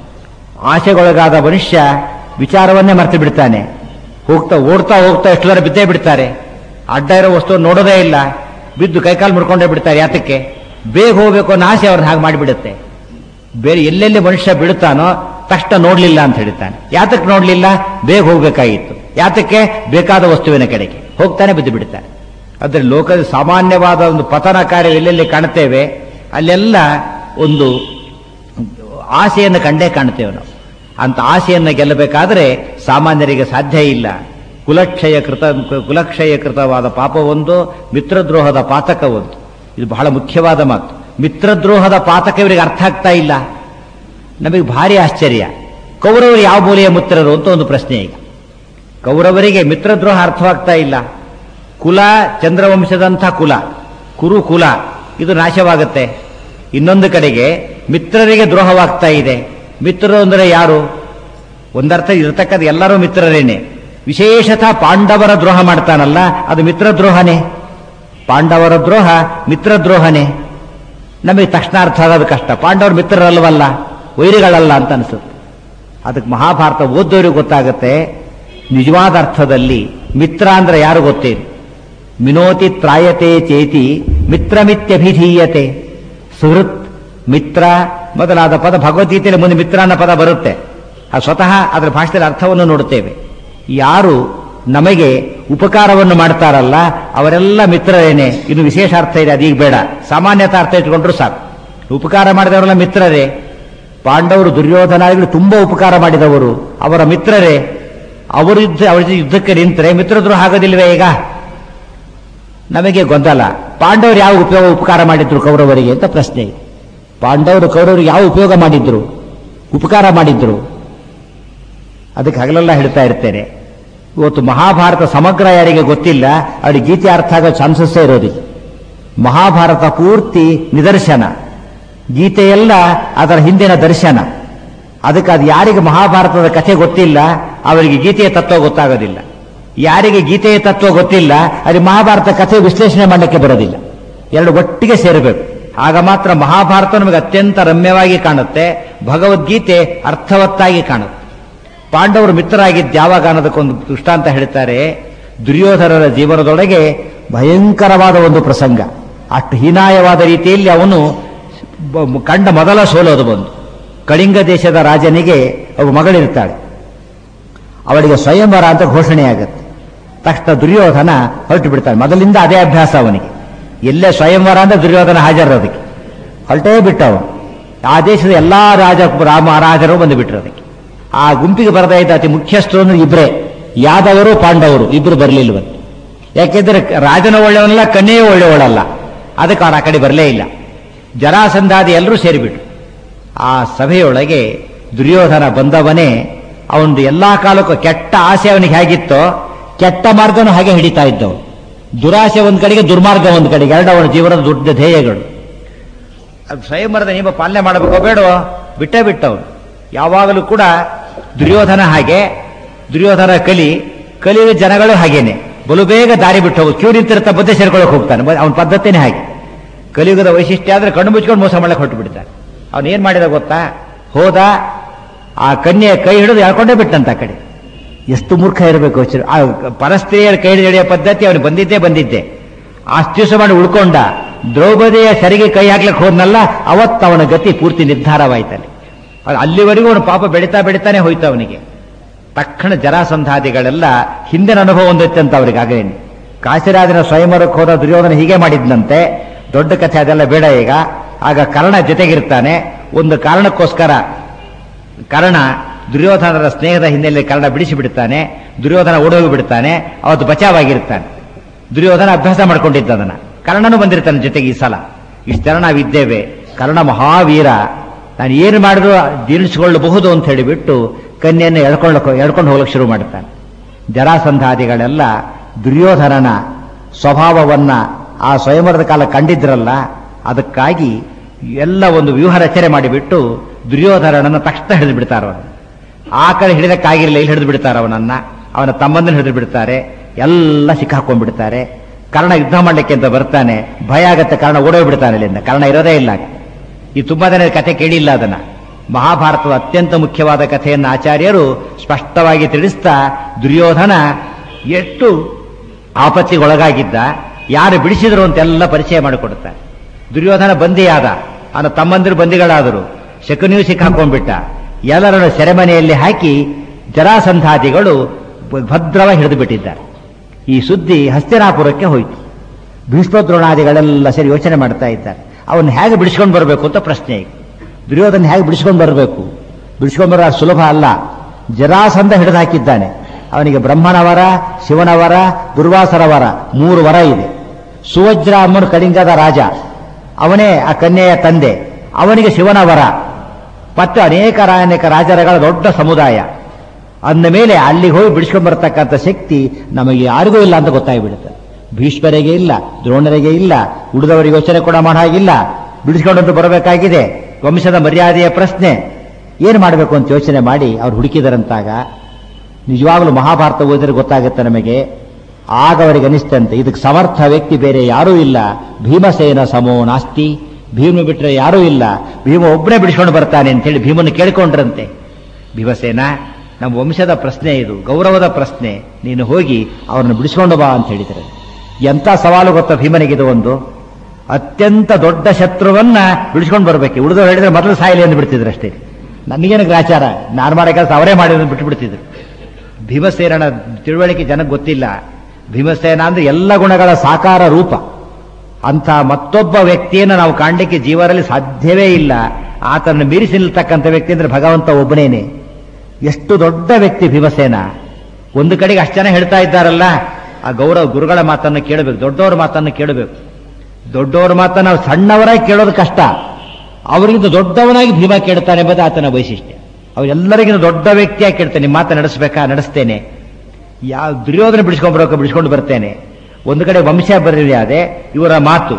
ಆಸೆಗೊಳಗಾದ ಮನುಷ್ಯ ವಿಚಾರವನ್ನೇ ಮರ್ತು ಬಿಡ್ತಾನೆ ಹೋಗ್ತಾ ಓಡ್ತಾ ಹೋಗ್ತಾ ಎಷ್ಟು ಜನ ಬಿದ್ದೇ ಬಿಡ್ತಾರೆ ಅಡ್ಡ ಇರೋ ವಸ್ತು ನೋಡೋದೇ ಇಲ್ಲ ಬಿದ್ದು ಕೈಕಾಲು ಮುಡ್ಕೊಂಡೇ ಬಿಡ್ತಾರೆ ಯಾತಕ್ಕೆ ಬೇಗ ಹೋಗ್ಬೇಕು ಅನ್ನೋ ಆಸೆ ಅವ್ರನ್ನ ಹಾಗೆ ಮಾಡಿಬಿಡುತ್ತೆ ಬೇರೆ ಎಲ್ಲೆಲ್ಲಿ ಮನುಷ್ಯ ಬಿಡುತ್ತಾನೋ ತಕ್ಷಣ ನೋಡ್ಲಿಲ್ಲ ಅಂತ ಹೇಳ್ತಾನೆ ಯಾತಕ್ಕೆ ನೋಡ್ಲಿಲ್ಲ ಬೇಗ ಹೋಗ್ಬೇಕಾಗಿತ್ತು ಯಾತಕ್ಕೆ ಬೇಕಾದ ವಸ್ತುವಿನ ಕಡೆಗೆ ಹೋಗ್ತಾನೆ ಬಿದ್ದು ಬಿಡ್ತಾನೆ ಅದ್ರ ಲೋಕದ ಸಾಮಾನ್ಯವಾದ ಒಂದು ಪತನ ಕಾರ್ಯ ಎಲ್ಲೆಲ್ಲಿ ಕಾಣ್ತೇವೆ ಅಲ್ಲೆಲ್ಲ ಒಂದು ಆಸೆಯನ್ನು ಕಂಡೇ ಕಾಣ್ತೇವೆ ನಾವು ಅಂತ ಆಸೆಯನ್ನು ಗೆಲ್ಲಬೇಕಾದ್ರೆ ಸಾಮಾನ್ಯರಿಗೆ ಸಾಧ್ಯ ಇಲ್ಲ ಕುಲಕ್ಷಯ ಕೃತ ಕುಲಕ್ಷಯ ಕೃತವಾದ ಪಾಪ ಒಂದು ಮಿತ್ರದ್ರೋಹದ ಪಾತಕ ಒಂದು ಇದು ಬಹಳ ಮುಖ್ಯವಾದ ಮಾತು ಮಿತ್ರದ್ರೋಹದ ಪಾತಕ ಇವರಿಗೆ ಅರ್ಥ ಆಗ್ತಾ ಇಲ್ಲ ನಮಗೆ ಭಾರಿ ಆಶ್ಚರ್ಯ ಕೌರವರು ಯಾವ ಮೂಲೆಯ ಮಿತ್ರರು ಅಂತ ಒಂದು ಪ್ರಶ್ನೆ ಈಗ ಕೌರವರಿಗೆ ಮಿತ್ರದ್ರೋಹ ಅರ್ಥವಾಗ್ತಾ ಇಲ್ಲ ಕುಲ ಚಂದ್ರವಂಶದಂಥ ಕುಲ ಕುರು ಕುಲ ಇದು ನಾಶವಾಗುತ್ತೆ ಇನ್ನೊಂದು ಕಡೆಗೆ ಮಿತ್ರರಿಗೆ ದ್ರೋಹವಾಗ್ತಾ ಇದೆ ಮಿತ್ರರು ಅಂದರೆ ಯಾರು ಒಂದರ್ಥ ಇರತಕ್ಕಂಥ ಎಲ್ಲರೂ ಮಿತ್ರರೇನೆ ವಿಶೇಷತಃ ಪಾಂಡವರ ದ್ರೋಹ ಮಾಡ್ತಾನಲ್ಲ ಅದು ಮಿತ್ರದ್ರೋಹನೇ ಪಾಂಡವರ ದ್ರೋಹ ಮಿತ್ರದ್ರೋಹನೇ ನಮಗೆ ತಕ್ಷಣ ಅರ್ಥ ಆಗೋದು ಕಷ್ಟ ಪಾಂಡವರು ಮಿತ್ರರಲ್ವಲ್ಲ ವೈರಿಗಳಲ್ಲ ಅಂತ ಅನಿಸುತ್ತೆ ಅದಕ್ಕೆ ಮಹಾಭಾರತ ಓದೋರಿಗೆ ಗೊತ್ತಾಗುತ್ತೆ ನಿಜವಾದ ಅರ್ಥದಲ್ಲಿ ಮಿತ್ರ ಅಂದ್ರೆ ಯಾರು ಗೊತ್ತೇನು ಮಿನೋತಿ ತ್ರಾಯತೆ ಚೇತಿ ಮಿತ್ರಮಿತ್ಯಭಿಧೀಯತೆ ಸುಹೃತ್ ಮಿತ್ರ ಮೊದಲಾದ ಪದ ಭಗವದ್ಗೀತೆಯಲ್ಲಿ ಮುಂದೆ ಮಿತ್ರ ಅನ್ನೋ ಪದ ಬರುತ್ತೆ ಅದು ಸ್ವತಃ ಅದರ ಭಾಷೆಯಲ್ಲಿ ಅರ್ಥವನ್ನು ನೋಡುತ್ತೇವೆ ಯಾರು ನಮಗೆ ಉಪಕಾರವನ್ನು ಮಾಡ್ತಾರಲ್ಲ ಅವರೆಲ್ಲ ಮಿತ್ರರೇನೆ ಇದು ವಿಶೇಷ ಅರ್ಥ ಇದೆ ಅದೀಗ ಬೇಡ ಸಾಮಾನ್ಯತ ಅರ್ಥ ಇಟ್ಕೊಂಡ್ರು ಸಾಕು ಉಪಕಾರ ಮಾಡಿದವರೆಲ್ಲ ಮಿತ್ರರೇ ಪಾಂಡವರು ದುರ್ಯೋಧನಾದಿಗಳು ತುಂಬಾ ಉಪಕಾರ ಮಾಡಿದವರು ಅವರ ಮಿತ್ರರೇ ಅವರು ಯುದ್ಧ ಅವರ ಜೊತೆ ಯುದ್ಧಕ್ಕೆ ನಿಂತರೆ ಮಿತ್ರದ್ರೋಹ ಆಗೋದಿಲ್ವೇ ಈಗ ನಮಗೆ ಗೊಂದಲ ಪಾಂಡವರು ಯಾವ ಉಪಯೋಗ ಉಪಕಾರ ಮಾಡಿದ್ರು ಕೌರವರಿಗೆ ಅಂತ ಪ್ರಶ್ನೆ ಇದೆ ಪಾಂಡವರು ಕೌರವರಿಗೆ ಯಾವ ಉಪಯೋಗ ಮಾಡಿದ್ರು ಉಪಕಾರ ಮಾಡಿದ್ರು ಅದಕ್ಕೆ ಹಗಲೆಲ್ಲ ಹೇಳ್ತಾ ಇರ್ತೇನೆ ಇವತ್ತು ಮಹಾಭಾರತ ಸಮಗ್ರ ಯಾರಿಗೆ ಗೊತ್ತಿಲ್ಲ ಅವರಿಗೆ ಗೀತೆ ಅರ್ಥ ಆಗೋ ಚಾನ್ಸಸ್ಸೇ ಇರೋದಿಲ್ಲ ಮಹಾಭಾರತ ಪೂರ್ತಿ ನಿದರ್ಶನ ಗೀತೆಯೆಲ್ಲ ಅದರ ಹಿಂದಿನ ದರ್ಶನ ಅದಕ್ಕೆ ಅದು ಯಾರಿಗೆ ಮಹಾಭಾರತದ ಕಥೆ ಗೊತ್ತಿಲ್ಲ ಅವರಿಗೆ ಗೀತೆಯ ತತ್ವ ಗೊತ್ತಾಗೋದಿಲ್ಲ ಯಾರಿಗೆ ಗೀತೆಯ ತತ್ವ ಗೊತ್ತಿಲ್ಲ ಅಲ್ಲಿ ಮಹಾಭಾರತ ಕಥೆ ವಿಶ್ಲೇಷಣೆ ಮಾಡಲಿಕ್ಕೆ ಬರೋದಿಲ್ಲ ಎರಡು ಒಟ್ಟಿಗೆ ಸೇರಬೇಕು ಆಗ ಮಾತ್ರ ಮಹಾಭಾರತ ನಮಗೆ ಅತ್ಯಂತ ರಮ್ಯವಾಗಿ ಕಾಣುತ್ತೆ ಭಗವದ್ಗೀತೆ ಅರ್ಥವತ್ತಾಗಿ ಕಾಣುತ್ತೆ ಪಾಂಡವರು ಮಿತ್ರರಾಗಿದ್ದು ಯಾವಾಗ ಅನ್ನೋದಕ್ಕೊಂದು ದೃಷ್ಟಾಂತ ಹೇಳ್ತಾರೆ ದುರ್ಯೋಧನರ ಜೀವನದೊಳಗೆ ಭಯಂಕರವಾದ ಒಂದು ಪ್ರಸಂಗ ಅಷ್ಟು ಹೀನಾಯವಾದ ರೀತಿಯಲ್ಲಿ ಅವನು ಬ- ಕಂಡ ಮೊದಲ ಸೋಲೋದು ಬಂದು ಕಳಿಂಗ ದೇಶದ ರಾಜನಿಗೆ ಒಬ್ಬ ಮಗಳಿರ್ತಾಳೆ ಅವಳಿಗೆ ಸ್ವಯಂವರ ಅಂತ ಘೋಷಣೆ ಆಗುತ್ತೆ ತಕ್ಷಣ ದುರ್ಯೋಧನ ಹೊರಟು ಬಿಡ್ತಾನೆ ಮೊದಲಿಂದ ಅದೇ ಅಭ್ಯಾಸ ಅವನಿಗೆ ಎಲ್ಲೇ ಸ್ವಯಂವರ ಅಂದ್ರೆ ದುರ್ಯೋಧನ ಹಾಜರದಕ್ಕೆ ಹೊರಟೇ ಬಿಟ್ಟ ಅವನು ಆ ದೇಶದ ಎಲ್ಲಾ ರಾಜ ರಾಮ ರಾಜರು ಬಂದು ಬಿಟ್ರು ಅದಕ್ಕೆ ಆ ಗುಂಪಿಗೆ ಬರದೇ ಇದ್ದ ಅತಿ ಮುಖ್ಯಸ್ಥರು ಅಂದ್ರೆ ಇಬ್ಬರೇ ಯಾದವರು ಪಾಂಡವರು ಇಬ್ರು ಬರಲಿಲ್ವಂತೆ ಯಾಕೆಂದ್ರೆ ರಾಜನ ಒಳ್ಳೆಯವನಲ್ಲ ಕನ್ಯೆಯೂ ಒಳ್ಳೆಯವಳಲ್ಲ ಅದಕ್ಕೆ ಅವ್ರು ಆ ಕಡೆ ಬರಲೇ ಇಲ್ಲ ಜರಾಸಂಧಾದಿ ಎಲ್ಲರೂ ಸೇರಿಬಿಟ್ರು ಆ ಸಭೆಯೊಳಗೆ ದುರ್ಯೋಧನ ಬಂದವನೇ ಅವನದು ಎಲ್ಲಾ ಕಾಲಕ್ಕೂ ಕೆಟ್ಟ ಆಸೆ ಅವನಿಗೆ ಹೇಗಿತ್ತೋ ಕೆಟ್ಟ ಮಾರ್ಗನೂ ಹಾಗೆ ಹಿಡಿತಾ ಇದ್ದವು ದುರಾಸೆ ಒಂದ್ ಕಡೆಗೆ ದುರ್ಮಾರ್ಗ ಒಂದ್ ಕಡೆಗೆ ಎರಡು ಅವನ ಜೀವನದ ದೊಡ್ಡ ಧ್ಯೇಯಗಳು ಅದು ಸ್ವಯಂವರದ ನಿಯಮ ಪಾಲನೆ ಮಾಡಬೇಕೋ ಬೇಡವೋ ಬಿಟ್ಟೇ ಬಿಟ್ಟವನು ಯಾವಾಗಲೂ ಕೂಡ ದುರ್ಯೋಧನ ಹಾಗೆ ದುರ್ಯೋಧನ ಕಲಿ ಕಲಿಯುವ ಜನಗಳು ಹಾಗೇನೆ ಬಲು ಬೇಗ ದಾರಿ ಬಿಟ್ಟು ಹೋಗು ಕ್ಯೂ ನಿಂತಿರ್ತಾ ಬದ್ದೆ ಸೇರ್ಕೊಳಕ್ ಹೋಗ್ತಾನೆ ಅವನ ಪದ್ಧತಿನೇ ಹಾಗೆ ಕಲಿಯುಗದ ವೈಶಿಷ್ಟ್ಯ ಆದ್ರೆ ಕಣ್ಣು ಮುಚ್ಕೊಂಡು ಮೋಸ ಮಾಡಕ್ಕೆ ಹೊರಟು ಬಿಡ್ತಾನೆ ಅವನು ಏನ್ ಮಾಡಿದ ಗೊತ್ತಾ ಹೋದ ಆ ಕನ್ಯೆಯ ಕೈ ಹಿಡಿದು ಎಳ್ಕೊಂಡೇ ಬಿಟ್ಟಂತ ಆ ಕಡೆ ಎಷ್ಟು ಮೂರ್ಖ ಇರಬೇಕು ಯೋಚನೆ- ಆ ಪರಸ್ತ್ರೀಯರ ಕೈ ಹಿಡಿಯೋ ಪದ್ಧತಿ ಅವನು ಬಂದಿದ್ದೇ ಬಂದಿದ್ದೆ ಆಸ್ತಿಸ ಮಾಡಿ ಉಳ್ಕೊಂಡ ದ್ರೌಪದಿಯ ಸರಿಗೆ ಕೈ ಹಾಕ್ಲಿಕ್ಕೆ ಹೋದ್ನಲ್ಲ ಅವತ್ತು ಅವನ ಗತಿ ಪೂರ್ತಿ ನಿರ್ಧಾರವಾಯ್ತಲ್ಲಿ ಅದು ಅಲ್ಲಿವರೆಗೂ ಅವನು ಪಾಪ ಬೆಳೀತಾ ಬೆಳಿತಾನೆ ಹೋಯ್ತು ಅವನಿಗೆ ತಕ್ಷಣ ಜರಾಸಂಧಾದಿಗಳೆಲ್ಲ ಹಿಂದಿನ ಅನುಭವ ಹೊಂದಿತ್ತಂತ ಅವ್ರಿಗೆ ಆಗೇನೆ ಕಾಶಿರಾಜನ ಸ್ವಯಂವರಕ್ಕೆ ಹೋದ ದುರ್ಯೋಧನ ಹೀಗೆ ಮಾಡಿದ್ನಂತೆ ದೊಡ್ಡ ಕಥೆ ಅದೆಲ್ಲ ಬೇಡ ಈಗ ಆಗ ಕರ್ಣ ಜೊತೆಗಿರ್ತಾನೆ ಒಂದು ಕಾರಣಕ್ಕೋಸ್ಕರ ಕರ್ಣ ದುರ್ಯೋಧನರ ಸ್ನೇಹದ ಹಿನ್ನೆಲೆ ಕರ್ಣ ಬಿಡಿಸಿ ಬಿಡ್ತಾನೆ ದುರ್ಯೋಧನ ಓಡೋಗಿ ಬಿಡ್ತಾನೆ ಅವತ್ತು ಬಚಾವಾಗಿರ್ತಾನೆ ದುರ್ಯೋಧನ ಅಭ್ಯಾಸ ಮಾಡ್ಕೊಂಡಿದ್ದ ಅದನ್ನ ಕರ್ಣನು ಬಂದಿರ್ತಾನೆ ಜೊತೆಗೆ ಈ ಸಲ ಇಷ್ಟೆಲ್ಲ ನಾವಿದ್ದೇವೆ ಕರ್ಣ ಮಹಾವೀರ ನಾನು ಏನು ಮಾಡಿದ್ರು ಜೀರ್ಣಿಸಿಕೊಳ್ಳಬಹುದು ಅಂತ ಹೇಳಿಬಿಟ್ಟು ಕನ್ಯೆಯನ್ನು ಎಳ್ಕೊಳ್ಳ ಎಳ್ಕೊಂಡು ಹೋಗ್ಲಿಕ್ಕೆ ಶುರು ಮಾಡ್ತಾನೆ ಜರಾಸಂಧಾದಿಗಳೆಲ್ಲ ದುರ್ಯೋಧನನ ಸ್ವಭಾವವನ್ನ ಆ ಸ್ವಯಂವರದ ಕಾಲ ಕಂಡಿದ್ರಲ್ಲ ಅದಕ್ಕಾಗಿ ಎಲ್ಲ ಒಂದು ವ್ಯೂಹ ರಚನೆ ಮಾಡಿಬಿಟ್ಟು ದುರ್ಯೋಧನನನ್ನು ತಕ್ಷಣ ಹಿಡಿದು ಬಿಡ್ತಾರ ಅವನು ಆ ಕಡೆ ಹಿಡಿದಕ್ಕಾಗಿರಲಿಲ್ಲ ಇಲ್ಲಿ ಹಿಡಿದು ಬಿಡ್ತಾರೆ ಅವನನ್ನ ಅವನ ತಮ್ಮಂದನ್ನು ಹಿಡಿದು ಬಿಡ್ತಾರೆ ಎಲ್ಲ ಸಿಕ್ಕಾಕೊಂಡ್ಬಿಡ್ತಾರೆ ಕರ್ಣ ಯುದ್ಧ ಮಾಡಲಿಕ್ಕೆ ಅಂತ ಬರ್ತಾನೆ ಭಯ ಆಗತ್ತೆ ಕರ್ಣ ಓಡೋಗ್ಬಿಡ್ತಾನೆ ಇಲ್ಲಿಂದ ಕರ್ಣ ಇರೋದೇ ಇಲ್ಲ ಈ ತುಂಬಾ ಜನ ಕಥೆ ಕೇಳಿಲ್ಲ ಅದನ್ನ ಮಹಾಭಾರತದ ಅತ್ಯಂತ ಮುಖ್ಯವಾದ ಕಥೆಯನ್ನು ಆಚಾರ್ಯರು ಸ್ಪಷ್ಟವಾಗಿ ತಿಳಿಸ್ತಾ ದುರ್ಯೋಧನ ಎಷ್ಟು ಆಪತ್ತಿಗೊಳಗಾಗಿದ್ದ ಯಾರು ಬಿಡಿಸಿದ್ರು ಅಂತೆಲ್ಲ ಪರಿಚಯ ಮಾಡಿಕೊಡುತ್ತಾರೆ ದುರ್ಯೋಧನ ಬಂದಿಯಾದ ಅವನ ತಮ್ಮಂದಿರು ಬಂದಿಗಳಾದರು ಶಕುನಿಯು ಸಿಕ್ಕಾಕೊಂಡ್ಬಿಟ್ಟ ಎಲ್ಲರನ್ನು ಸೆರೆಮನೆಯಲ್ಲಿ ಹಾಕಿ ಜರಾಸಂಧಾದಿಗಳು ಭದ್ರವಾಗಿ ಹಿಡಿದು ಬಿಟ್ಟಿದ್ದಾರೆ ಈ ಸುದ್ದಿ ಹಸ್ತಿನಾಪುರಕ್ಕೆ ಹೋಯಿತು ಭೀಷ್ಮದ್ರೋಣಾದಿಗಳೆಲ್ಲ ಸೇರಿ ಯೋಚನೆ ಮಾಡ್ತಾ ಇದ್ದಾರೆ ಅವನ್ನ ಹೇಗೆ ಬಿಡಿಸ್ಕೊಂಡು ಬರಬೇಕು ಅಂತ ಪ್ರಶ್ನೆ ಈಗ ದುರ್ಯೋಧನ ಹೇಗೆ ಬಿಡಿಸ್ಕೊಂಡು ಬರಬೇಕು ಬಿಡಿಸ್ಕೊಂಡು ಬರೋ ಸುಲಭ ಅಲ್ಲ ಜರಾಸಂಧ ಹಿಡಿದು ಹಾಕಿದ್ದಾನೆ ಅವನಿಗೆ ಬ್ರಹ್ಮನ ವರ ಶಿವನ ವರ ದುರ್ವಾಸರ ವರ ಮೂರು ವರ ಇದೆ ಸುವಜ್ರ ಅಮ್ಮನು ಕಳಿಂಗದ ರಾಜ ಅವನೇ ಆ ಕನ್ಯೆಯ ತಂದೆ ಅವನಿಗೆ ಶಿವನ ವರ ಮತ್ತು ಅನೇಕ ರಾ- ಅನೇಕ ರಾಜರಗಳ ದೊಡ್ಡ ಸಮುದಾಯ ಅಂದ ಮೇಲೆ ಅಲ್ಲಿಗೆ ಹೋಗಿ ಬಿಡಿಸ್ಕೊಂಡು ಬರ್ತಕ್ಕಂಥ ಶಕ್ತಿ ನಮಗೆ ಯಾರಿಗೂ ಇಲ್ಲ ಅಂತ ಗೊತ್ತಾಗ್ಬಿಡುತ್ತೆ ಭೀಷ್ಮರಿಗೆ ಇಲ್ಲ ದ್ರೋಣರಿಗೆ ಇಲ್ಲ ಉಳಿದವರಿಗೆ ಯೋಚನೆ ಕೂಡ ಮಾಡೋ ಹಾಗಿಲ್ಲ ಬಿಡಿಸ್ಕೊಂಡಂತೂ ಬರಬೇಕಾಗಿದೆ ವಂಶದ ಮರ್ಯಾದೆಯ ಪ್ರಶ್ನೆ ಏನು ಮಾಡಬೇಕು ಅಂತ ಯೋಚನೆ ಮಾಡಿ ಅವ್ರು ಹುಡುಕಿದರಂತಾಗ ನಿಜವಾಗ್ಲೂ ಮಹಾಭಾರತ ಓದಿದ್ರೆ ಗೊತ್ತಾಗುತ್ತೆ ನಮಗೆ ಆಗ ಅವರಿಗೆ ಅನಿಸ್ತಂತೆ ಇದಕ್ಕೆ ಸಮರ್ಥ ವ್ಯಕ್ತಿ ಬೇರೆ ಯಾರೂ ಇಲ್ಲ ಭೀಮಸೇನ ಸಮೋ ನಾಸ್ತಿ ಭೀಮ ಬಿಟ್ಟರೆ ಯಾರೂ ಇಲ್ಲ ಭೀಮ ಒಬ್ಬನೇ ಬಿಡಿಸ್ಕೊಂಡು ಬರ್ತಾನೆ ಅಂತೇಳಿ ಭೀಮನ್ನು ಕೇಳಿಕೊಂಡ್ರಂತೆ ಭೀಮಸೇನ ನಮ್ಮ ವಂಶದ ಪ್ರಶ್ನೆ ಇದು ಗೌರವದ ಪ್ರಶ್ನೆ ನೀನು ಹೋಗಿ ಅವರನ್ನು ಬಿಡಿಸ್ಕೊಂಡು ಬಾ ಅಂತ ಹೇಳಿದರೆ ಎಂಥ ಸವಾಲು ಗೊತ್ತಾ ಭೀಮನಿಗಿದು ಒಂದು ಅತ್ಯಂತ ದೊಡ್ಡ ಶತ್ರುವನ್ನ ಬಿಡಿಸ್ಕೊಂಡು ಬರಬೇಕು ಉಳಿದವ್ರು ಹೇಳಿದ್ರೆ ಮೊದಲು ಸಾಯಲಿ ಎಂದು ಬಿಡ್ತಿದ್ರು ಅಷ್ಟೇ ನನಗೇನು ಗ್ರಾಚಾರ ನಾನು ಮಾಡೋ ಕೆಲಸ ಅವರೇ ಮಾಡಿದ್ರು ಬಿಟ್ಟು ಬಿಡ್ತಿದ್ರು ಭೀಮಸೇನನ ತಿಳುವಳಿಕೆ ಜನಕ್ಕೆ ಗೊತ್ತಿಲ್ಲ ಭೀಮಸೇನ ಅಂದ್ರೆ ಎಲ್ಲ ಗುಣಗಳ ಸಾಕಾರ ರೂಪ ಅಂಥ ಮತ್ತೊಬ್ಬ ವ್ಯಕ್ತಿಯನ್ನು ನಾವು ಕಾಣಲಿಕ್ಕೆ ಜೀವರಲ್ಲಿ ಸಾಧ್ಯವೇ ಇಲ್ಲ ಆತನ ಮೀರಿಸಿ ನಿಲ್ತಕ್ಕಂಥ ವ್ಯಕ್ತಿ ಅಂದ್ರೆ ಭಗವಂತ ಒಬ್ಬನೇನೆ ಎಷ್ಟು ದೊಡ್ಡ ವ್ಯಕ್ತಿ ಭೀಮಸೇನ ಒಂದು ಕಡೆಗೆ ಅಷ್ಟು ಜನ ಹೇಳ್ತಾ ಇದ್ದಾರಲ್ಲ ಆ ಗೌರವ ಗುರುಗಳ ಮಾತನ್ನು ಕೇಳಬೇಕು ದೊಡ್ಡವರ ಮಾತನ್ನು ಕೇಳಬೇಕು ದೊಡ್ಡವರ ಮಾತನ್ನು ನಾವು ಸಣ್ಣವರಾಗಿ ಕೇಳೋದು ಕಷ್ಟ ಅವರಿಗಿಂತ ದೊಡ್ಡವನಾಗಿ ಭೀಮ ಕೇಳ್ತಾನೆ ಎಂಬುದು ಆತನ ವೈಶಿಷ್ಟ್ಯ ಅವರೆಲ್ಲರಿಗಿಂತ ದೊಡ್ಡ ವ್ಯಕ್ತಿಯಾಗಿ ಕೇಳ್ತಾನೆ ನಿಮ್ಮ ಮಾತು ನಡೆಸಬೇಕಾ ನಡೆಸ್ತೇನೆ ಯಾವ ದುರ್ಯೋಧನ ಬಿಡಿಸ್ಕೊಂಡು ಬರೋಕೆ ಬಿಡಿಸ್ಕೊಂಡು ಬರ್ತೇನೆ ಒಂದು ಕಡೆ ವಂಶ ಬರೆಯಾದೆ ಇವರ ಮಾತು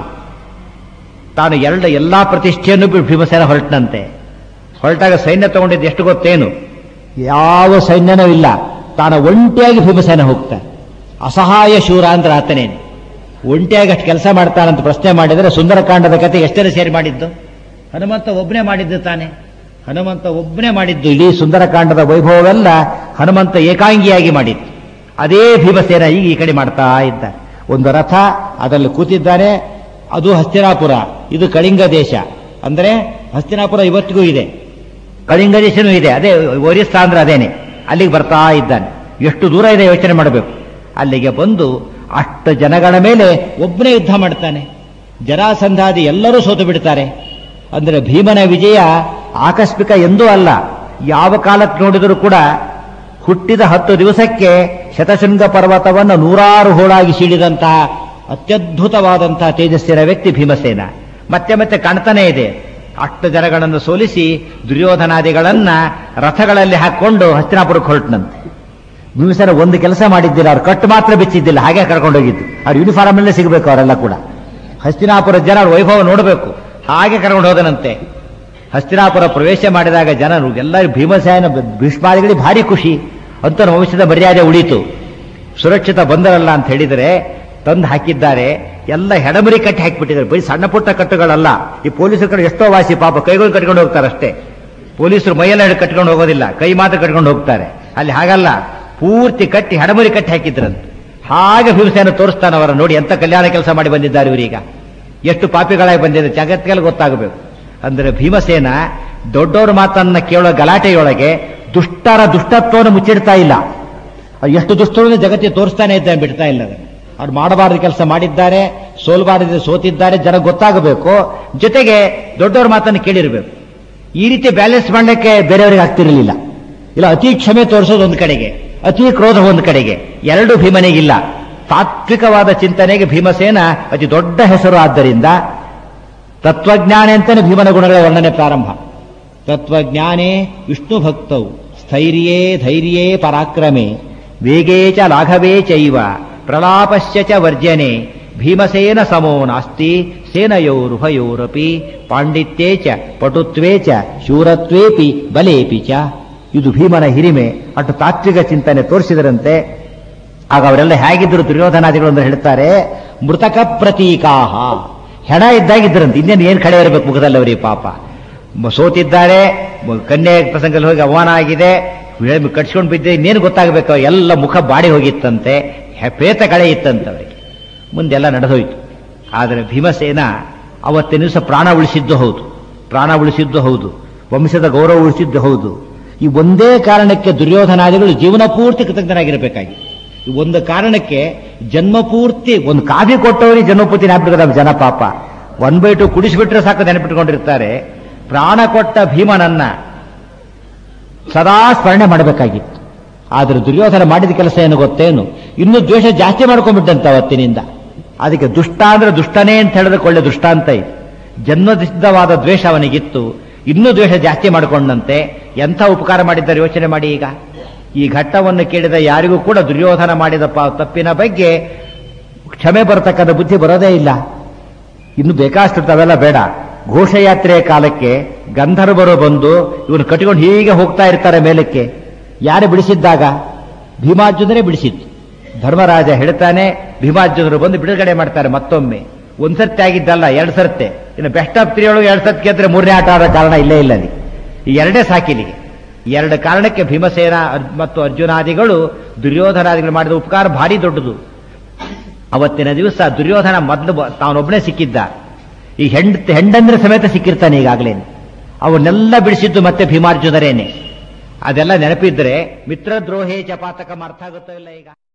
ತಾನು ಎರಡು ಎಲ್ಲಾ ಪ್ರತಿಷ್ಠೆಯನ್ನು ಬಿಟ್ಟು ಭೀಮಸೇನ ಹೊರಟನಂತೆ ಹೊರಟಾಗ ಸೈನ್ಯ ತಗೊಂಡಿದ್ದು ಎಷ್ಟು ಗೊತ್ತೇನು ಯಾವ ಸೈನ್ಯನೂ ಇಲ್ಲ ತಾನು ಒಂಟಿಯಾಗಿ ಭೀಮಸೇನ ಹೋಗ್ತಾನೆ ಅಸಹಾಯ ಶೂರ ಅಂದ್ರೆ ಆತನೇನು ಒಂಟಿಯಾಗಿ ಅಷ್ಟು ಕೆಲಸ ಮಾಡ್ತಾನಂತ ಪ್ರಶ್ನೆ ಮಾಡಿದರೆ ಸುಂದರಕಾಂಡದ ಕತೆ ಎಷ್ಟರ ಸೇರಿ ಮಾಡಿದ್ದು ಹನುಮಂತ ಒಬ್ಬನೇ ಮಾಡಿದ್ದು ತಾನೆ ಹನುಮಂತ ಒಬ್ಬನೇ ಮಾಡಿದ್ದು ಇಡೀ ಸುಂದರಕಾಂಡದ ವೈಭವವೆಲ್ಲ ಹನುಮಂತ ಏಕಾಂಗಿಯಾಗಿ ಮಾಡಿದ್ದು ಅದೇ ಭೀಮಸೇನ ಈಗ ಈ ಕಡೆ ಮಾಡ್ತಾ ಇದ್ದ ಒಂದು ರಥ ಅದರಲ್ಲಿ ಕೂತಿದ್ದಾನೆ ಅದು ಹಸ್ತಿನಾಪುರ ಇದು ಕಳಿಂಗ ದೇಶ ಅಂದ್ರೆ ಹಸ್ತಿನಾಪುರ ಇವತ್ತಿಗೂ ಇದೆ ಕಳಿಂಗ ದೇಶನೂ ಇದೆ ಅದೇ ಒರಿಸ್ಸಾ ಅಂದ್ರೆ ಅದೇನೆ ಅಲ್ಲಿಗೆ ಬರ್ತಾ ಇದ್ದಾನೆ ಎಷ್ಟು ದೂರ ಇದೆ ಯೋಚನೆ ಮಾಡಬೇಕು ಅಲ್ಲಿಗೆ ಬಂದು ಅಷ್ಟು ಜನಗಳ ಮೇಲೆ ಒಬ್ಬನೇ ಯುದ್ಧ ಮಾಡ್ತಾನೆ ಜರಾಸಂಧಾದಿ ಎಲ್ಲರೂ ಸೋತು ಬಿಡ್ತಾರೆ ಅಂದ್ರೆ ಭೀಮನ ವಿಜಯ ಆಕಸ್ಮಿಕ ಎಂದೂ ಅಲ್ಲ ಯಾವ ಕಾಲಕ್ಕೆ ನೋಡಿದರೂ ಕೂಡ ಹುಟ್ಟಿದ ಹತ್ತು ದಿವಸಕ್ಕೆ ಶತಶೃಂಗ ಪರ್ವತವನ್ನು ನೂರಾರು ಹೋಳಾಗಿ ಸೀಳಿದಂತಹ ಅತ್ಯದ್ಭುತವಾದಂತಹ ತೇಜಸ್ಸಿನ ವ್ಯಕ್ತಿ ಭೀಮಸೇನ ಮತ್ತೆ ಮತ್ತೆ ಕಾಣ್ತಾನೆ ಇದೆ ಅಷ್ಟು ಜನಗಳನ್ನು ಸೋಲಿಸಿ ದುರ್ಯೋಧನಾದಿಗಳನ್ನ ರಥಗಳಲ್ಲಿ ಹಾಕೊಂಡು ಹಸ್ತಿನಾಪುರಕ್ಕೆ ಹೊರಟನಂತೆ ಭೀಮಸೇನ ಒಂದು ಕೆಲಸ ಮಾಡಿದ್ದಿಲ್ಲ ಅವ್ರು ಕಟ್ಟು ಮಾತ್ರ ಬಿಚ್ಚಿದ್ದಿಲ್ಲ ಹಾಗೆ ಕರ್ಕೊಂಡು ಹೋಗಿದ್ದು ಅವ್ರ ಯೂನಿಫಾರ್ಮ್ ಅಲ್ಲೇ ಸಿಗಬೇಕು ಅವರೆಲ್ಲ ಕೂಡ ಹಸ್ತಿನಾಪುರ ಜನ ಅವ್ರ ವೈಭವ ನೋಡಬೇಕು ಹಾಗೆ ಕರ್ಕೊಂಡು ಹೋದನಂತೆ ಹಸ್ತಿನಾಪುರ ಪ್ರವೇಶ ಮಾಡಿದಾಗ ಜನರು ಎಲ್ಲರೂ ಭೀಮಸೇನ ಭೀಷ್ಮಾದಿಗಳಿಗೆ ಭಾರಿ ಖುಷಿ ಅಂತ ವಂಶದ ಮರ್ಯಾದೆ ಉಳೀತು ಸುರಕ್ಷಿತ ಬಂದರಲ್ಲ ಅಂತ ಹೇಳಿದರೆ ತಂದು ಹಾಕಿದ್ದಾರೆ ಎಲ್ಲ ಹೆಡಮರಿ ಕಟ್ಟಿ ಹಾಕಿಬಿಟ್ಟಿದ್ದಾರೆ ಬರೀ ಸಣ್ಣ ಪುಟ್ಟ ಕಟ್ಟುಗಳಲ್ಲ ಈ ಪೊಲೀಸರ ಕಡೆ ಎಷ್ಟೋ ವಾಸಿ ಪಾಪ ಕೈಗಳು ಕಟ್ಕೊಂಡು ಹೋಗ್ತಾರೆ ಅಷ್ಟೇ ಪೊಲೀಸರು ಮೈಯೆಲ್ಲ ಹಿಡ್ದು ಕಟ್ಕೊಂಡು ಹೋಗೋದಿಲ್ಲ ಕೈ ಮಾತ್ರ ಕಟ್ಕೊಂಡು ಹೋಗ್ತಾರೆ ಅಲ್ಲಿ ಹಾಗಲ್ಲ ಪೂರ್ತಿ ಕಟ್ಟಿ ಹೆಡಮರಿ ಕಟ್ಟಿ ಹಾಕಿದ್ರಂತೆ ಹಾಗೆ ಭೀಮಸೇನ ತೋರಿಸ್ತಾನೆ ಅವರ ನೋಡಿ ಎಂತ ಕಲ್ಯಾಣ ಕೆಲಸ ಮಾಡಿ ಬಂದಿದ್ದಾರೆ ಇವರೀಗ ಎಷ್ಟು ಪಾಪಿಗಳಾಗಿ ಬಂದಿದೆ ಜಗತ್ತಿಗೆಲ್ಲ ಗೊತ್ತಾಗಬೇಕು ಅಂದ್ರೆ ಭೀಮಸೇನ ದೊಡ್ಡವರ ಮಾತನ್ನ ಕೇಳೋ ಗಲಾಟೆಯೊಳಗೆ ದುಷ್ಟರ ದುಷ್ಟತ್ವವನ್ನು ಮುಚ್ಚಿಡ್ತಾ ಇಲ್ಲ ಅವ್ರು ಎಷ್ಟು ದುಷ್ಟರನ್ನು ಜಗತ್ತಿಗೆ ತೋರಿಸ್ತಾನೆ ಇದ್ದಾನೆ ಬಿಡ್ತಾ ಇಲ್ಲ ಅದನ್ನ. ಅವ್ರು ಮಾಡಬಾರದು ಕೆಲಸ ಮಾಡಿದ್ದಾರೆ ಸೋಲ್ಬಾರದು ಸೋತಿದ್ದಾರೆ ಜನ ಗೊತ್ತಾಗಬೇಕು ಜೊತೆಗೆ ದೊಡ್ಡವ್ರ ಮಾತನ್ನು ಕೇಳಿರಬೇಕು ಈ ರೀತಿ ಬ್ಯಾಲೆನ್ಸ್ ಮಾಡಲಿಕ್ಕೆ ಬೇರೆಯವರಿಗೆ ಆಗ್ತಿರಲಿಲ್ಲ ಇಲ್ಲ ಅತಿ ಕ್ಷಮೆ ತೋರಿಸೋದು ಒಂದು ಕಡೆಗೆ ಅತಿ ಕ್ರೋಧ ಒಂದು ಕಡೆಗೆ ಎರಡು ಭೀಮನಿಗಿಲ್ಲ ತಾತ್ವಿಕವಾದ ಚಿಂತನೆಗೆ ಭೀಮಸೇನ ಅತಿ ದೊಡ್ಡ ಹೆಸರು ಆದ್ದರಿಂದ ತತ್ವಜ್ಞಾನ ಅಂತಾನೆ ಭೀಮನ ಗುಣಗಳ ವರ್ಣನೆ ಪ್ರಾರಂಭ ತತ್ವಜ್ಞಾನೇ ವಿಷ್ಣು ಭಕ್ತೌ ಸ್ಥೈರ್ಯೇ ಧೈರ್ಯೇ ಪರಾಕ್ರಮೆ ವೇಗೇ ಚ ಲಾಘವೇ ಚೈವ ಪ್ರಲಾಪಶ್ಯ ಚ ವರ್ಜನೆ ಭೀಮಸೇನ ಸಮೋ ನಾಸ್ತಿ ಸೇನಯೋರುಭಯೋರಪಿ ಪಾಂಡಿತ್ಯೇ ಚ ಪಟುತ್ವೇ ಚ ಶೂರತ್ವೇಪಿ ಬಲೇಪಿ ಚ ಇದು ಭೀಮನ ಹಿರಿಮೆ ಅಷ್ಟು ತಾತ್ವಿಕ ಚಿಂತನೆ ತೋರಿಸಿದರಂತೆ ಆಗ ಅವರೆಲ್ಲ ಹೇಗಿದ್ರು ದುರ್ಯೋಧನಾದಿಗಳು ಅಂದ್ರೆ ಹೇಳ್ತಾರೆ ಮೃತಕ ಪ್ರತೀಕಾಹ ಹೆಣ ಇದ್ದಾಗಿದ್ದರಂತೆ ಇನ್ನೇನು ಏನ್ ಕಡೆ ಇರಬೇಕು ಮುಖದಲ್ಲಿ ಅವರಿಗೆ ಪಾಪ ಮ- ಸೋತಿದ್ದಾರೆ ಮ- ಕನ್ಯೆ ಪ್ರಸಂಗದಲ್ಲಿ ಹೋಗಿ ಅವಮಾನ ಆಗಿದೆ ವೆ- ಕಟ್ಸ್ಕೊಂಡು ಬಿದ್ದೆ ಇನ್ನೇನು ಗೊತ್ತಾಗಬೇಕು ಎಲ್ಲ ಮುಖ ಬಾಡಿ ಹೋಗಿತ್ತಂತೆ ಹೆ- ಪ್ರೇತ ಕಳೆ ಇತ್ತಂತೆ ಅವರಿಗೆ ಮುಂದೆಲ್ಲ ನಡೆದೋಯ್ತು ಆದರೆ ಭೀಮಸೇನ ಅವತ್ತಿನ ದಿವಸ ಪ್ರಾಣ ಉಳಿಸಿದ್ದು ಹೌದು ಪ್ರಾಣ ಉಳಿಸಿದ್ದು ಹೌದು ವಂಶದ ಗೌರವ ಉಳಿಸಿದ್ದು ಹೌದು ಈ ಒಂದೇ ಕಾರಣಕ್ಕೆ ದುರ್ಯೋಧನಾದಿಗಳು ಜೀವನ ಪೂರ್ತಿ ಕೃತಜ್ಞರಾಗಿರಬೇಕಾಗಿ ಈ ಒಂದು ಕಾರಣಕ್ಕೆ ಜನ್ಮ ಪೂರ್ತಿ ಒಂದು ಕಾಫಿ ಕೊಟ್ಟವರಿಗೆ ಜನ್ಮ ಪೂರ್ತಿ ನೆನಪಿಟ್ತಾರೆ ಜನ ಪಾಪ ಒನ್ ಬೈ ಟು ಕುಡಿಸಿಬಿಟ್ರೆ ಸಾಕು ನೆನಪಿಟ್ಕೊಂಡಿರ್ತಾರೆ ಪ್ರಾಣ ಕೊಟ್ಟ ಭೀಮನನ್ನ ಸದಾ ಸ್ಮರಣೆ ಮಾಡಬೇಕಾಗಿತ್ತು ಆದ್ರೆ ದುರ್ಯೋಧನ ಮಾಡಿದ ಕೆಲಸ ಏನು ಗೊತ್ತೇನು ಇನ್ನೂ ದ್ವೇಷ ಜಾಸ್ತಿ ಮಾಡ್ಕೊಂಡ್ಬಿಟ್ಟಂತೆ ಅವತ್ತಿನಿಂದ ಅದಕ್ಕೆ ದುಷ್ಟ ಅಂದ್ರೆ ದುಷ್ಟನೇ ಅಂತ ಹೇಳಿದ್ರೆ ಒಳ್ಳೆ ದುಷ್ಟಾಂತ ಇದು ಜನ್ಮಸಿದ್ಧವಾದ ದ್ವೇಷ ಅವನಿಗಿತ್ತು ಇನ್ನೂ ದ್ವೇಷ ಜಾಸ್ತಿ ಮಾಡಿಕೊಂಡಂತೆ ಎಂಥ ಉಪಕಾರ ಮಾಡಿದ್ದಾರೆ ಯೋಚನೆ ಮಾಡಿ ಈಗ ಈ ಘಟ್ಟವನ್ನು ಕೇಳಿದ ಯಾರಿಗೂ ಕೂಡ ದುರ್ಯೋಧನ ಮಾಡಿದ ಪ- ತಪ್ಪಿನ ಬಗ್ಗೆ ಕ್ಷಮೆ ಬರತಕ್ಕಂಥ ಬುದ್ಧಿ ಬರೋದೇ ಇಲ್ಲ ಇನ್ನು ಬೇಕಾಷ್ಟು ಅವೆಲ್ಲ ಬೇಡ ಘೋಷಯಾತ್ರೆಯ ಕಾಲಕ್ಕೆ ಗಂಧರ್ವರು ಬಂದು ಇವನು ಕಟ್ಟಿಕೊಂಡು ಹೀಗೆ ಹೋಗ್ತಾ ಇರ್ತಾರೆ ಮೇಲಕ್ಕೆ ಯಾರು ಬಿಡಿಸಿದ್ದಾಗ ಭೀಮಾರ್ಜುನರೇ ಬಿಡಿಸಿದ್ದು ಧರ್ಮರಾಜ ಹೇಳ್ತಾನೆ ಭೀಮಾರ್ಜುನರು ಬಂದು ಬಿಡುಗಡೆ ಮಾಡ್ತಾರೆ ಮತ್ತೊಮ್ಮೆ ಒಂದ್ ಸರ್ತಿ ಆಗಿದ್ದಲ್ಲ ಎರಡು ಸರ್ತೆ ಇನ್ನು ಬೆಸ್ಟ್ ಆಫ್ ತ್ರೀ ಒಳಗೆ ಎರಡು ಸರ್ತಿ ಗೆದ್ರೆ ಮೂರನೇ ಆಟ ಆಡೋ ಕಾರಣ ಇಲ್ಲೇ ಇಲ್ಲ ಅಲ್ಲಿ ಈ ಎರಡೇ ಸಾಕಿಲಿಗೆ ಎರಡು ಕಾರಣಕ್ಕೆ ಭೀಮಸೇನ ಅರ್- ಮತ್ತು ಅರ್ಜುನಾದಿಗಳು ದುರ್ಯೋಧನಾದಿಗಳು ಮಾಡಿದ ಉಪಕಾರ ಭಾರಿ ದೊಡ್ಡದು ಅವತ್ತಿನ ದಿವಸ ದುರ್ಯೋಧನ ಮೊದಲು ಬ- ತಾವನೊಬ್ಬನೇ ಸಿಕ್ಕಿದ್ದ ಈ ಹೆಂಡ ಹೆಂಡಂದ್ರೆ ಸಮೇತ ಸಿಕ್ಕಿರ್ತಾನೆ ಈಗಾಗಲೇ ಅವನ್ನೆಲ್ಲ ಬಿಡಿಸಿದ್ದು ಮತ್ತೆ ಭೀಮಾರ್ಜುನರೇನೆ ಅದೆಲ್ಲ ನೆನಪಿದ್ರೆ ಮಿತ್ರದ್ರೋಹೇ ಚಪಾತಕಂ ಅರ್ಥ ಆಗುತ್ತೋ ಇಲ್ಲ ಈಗ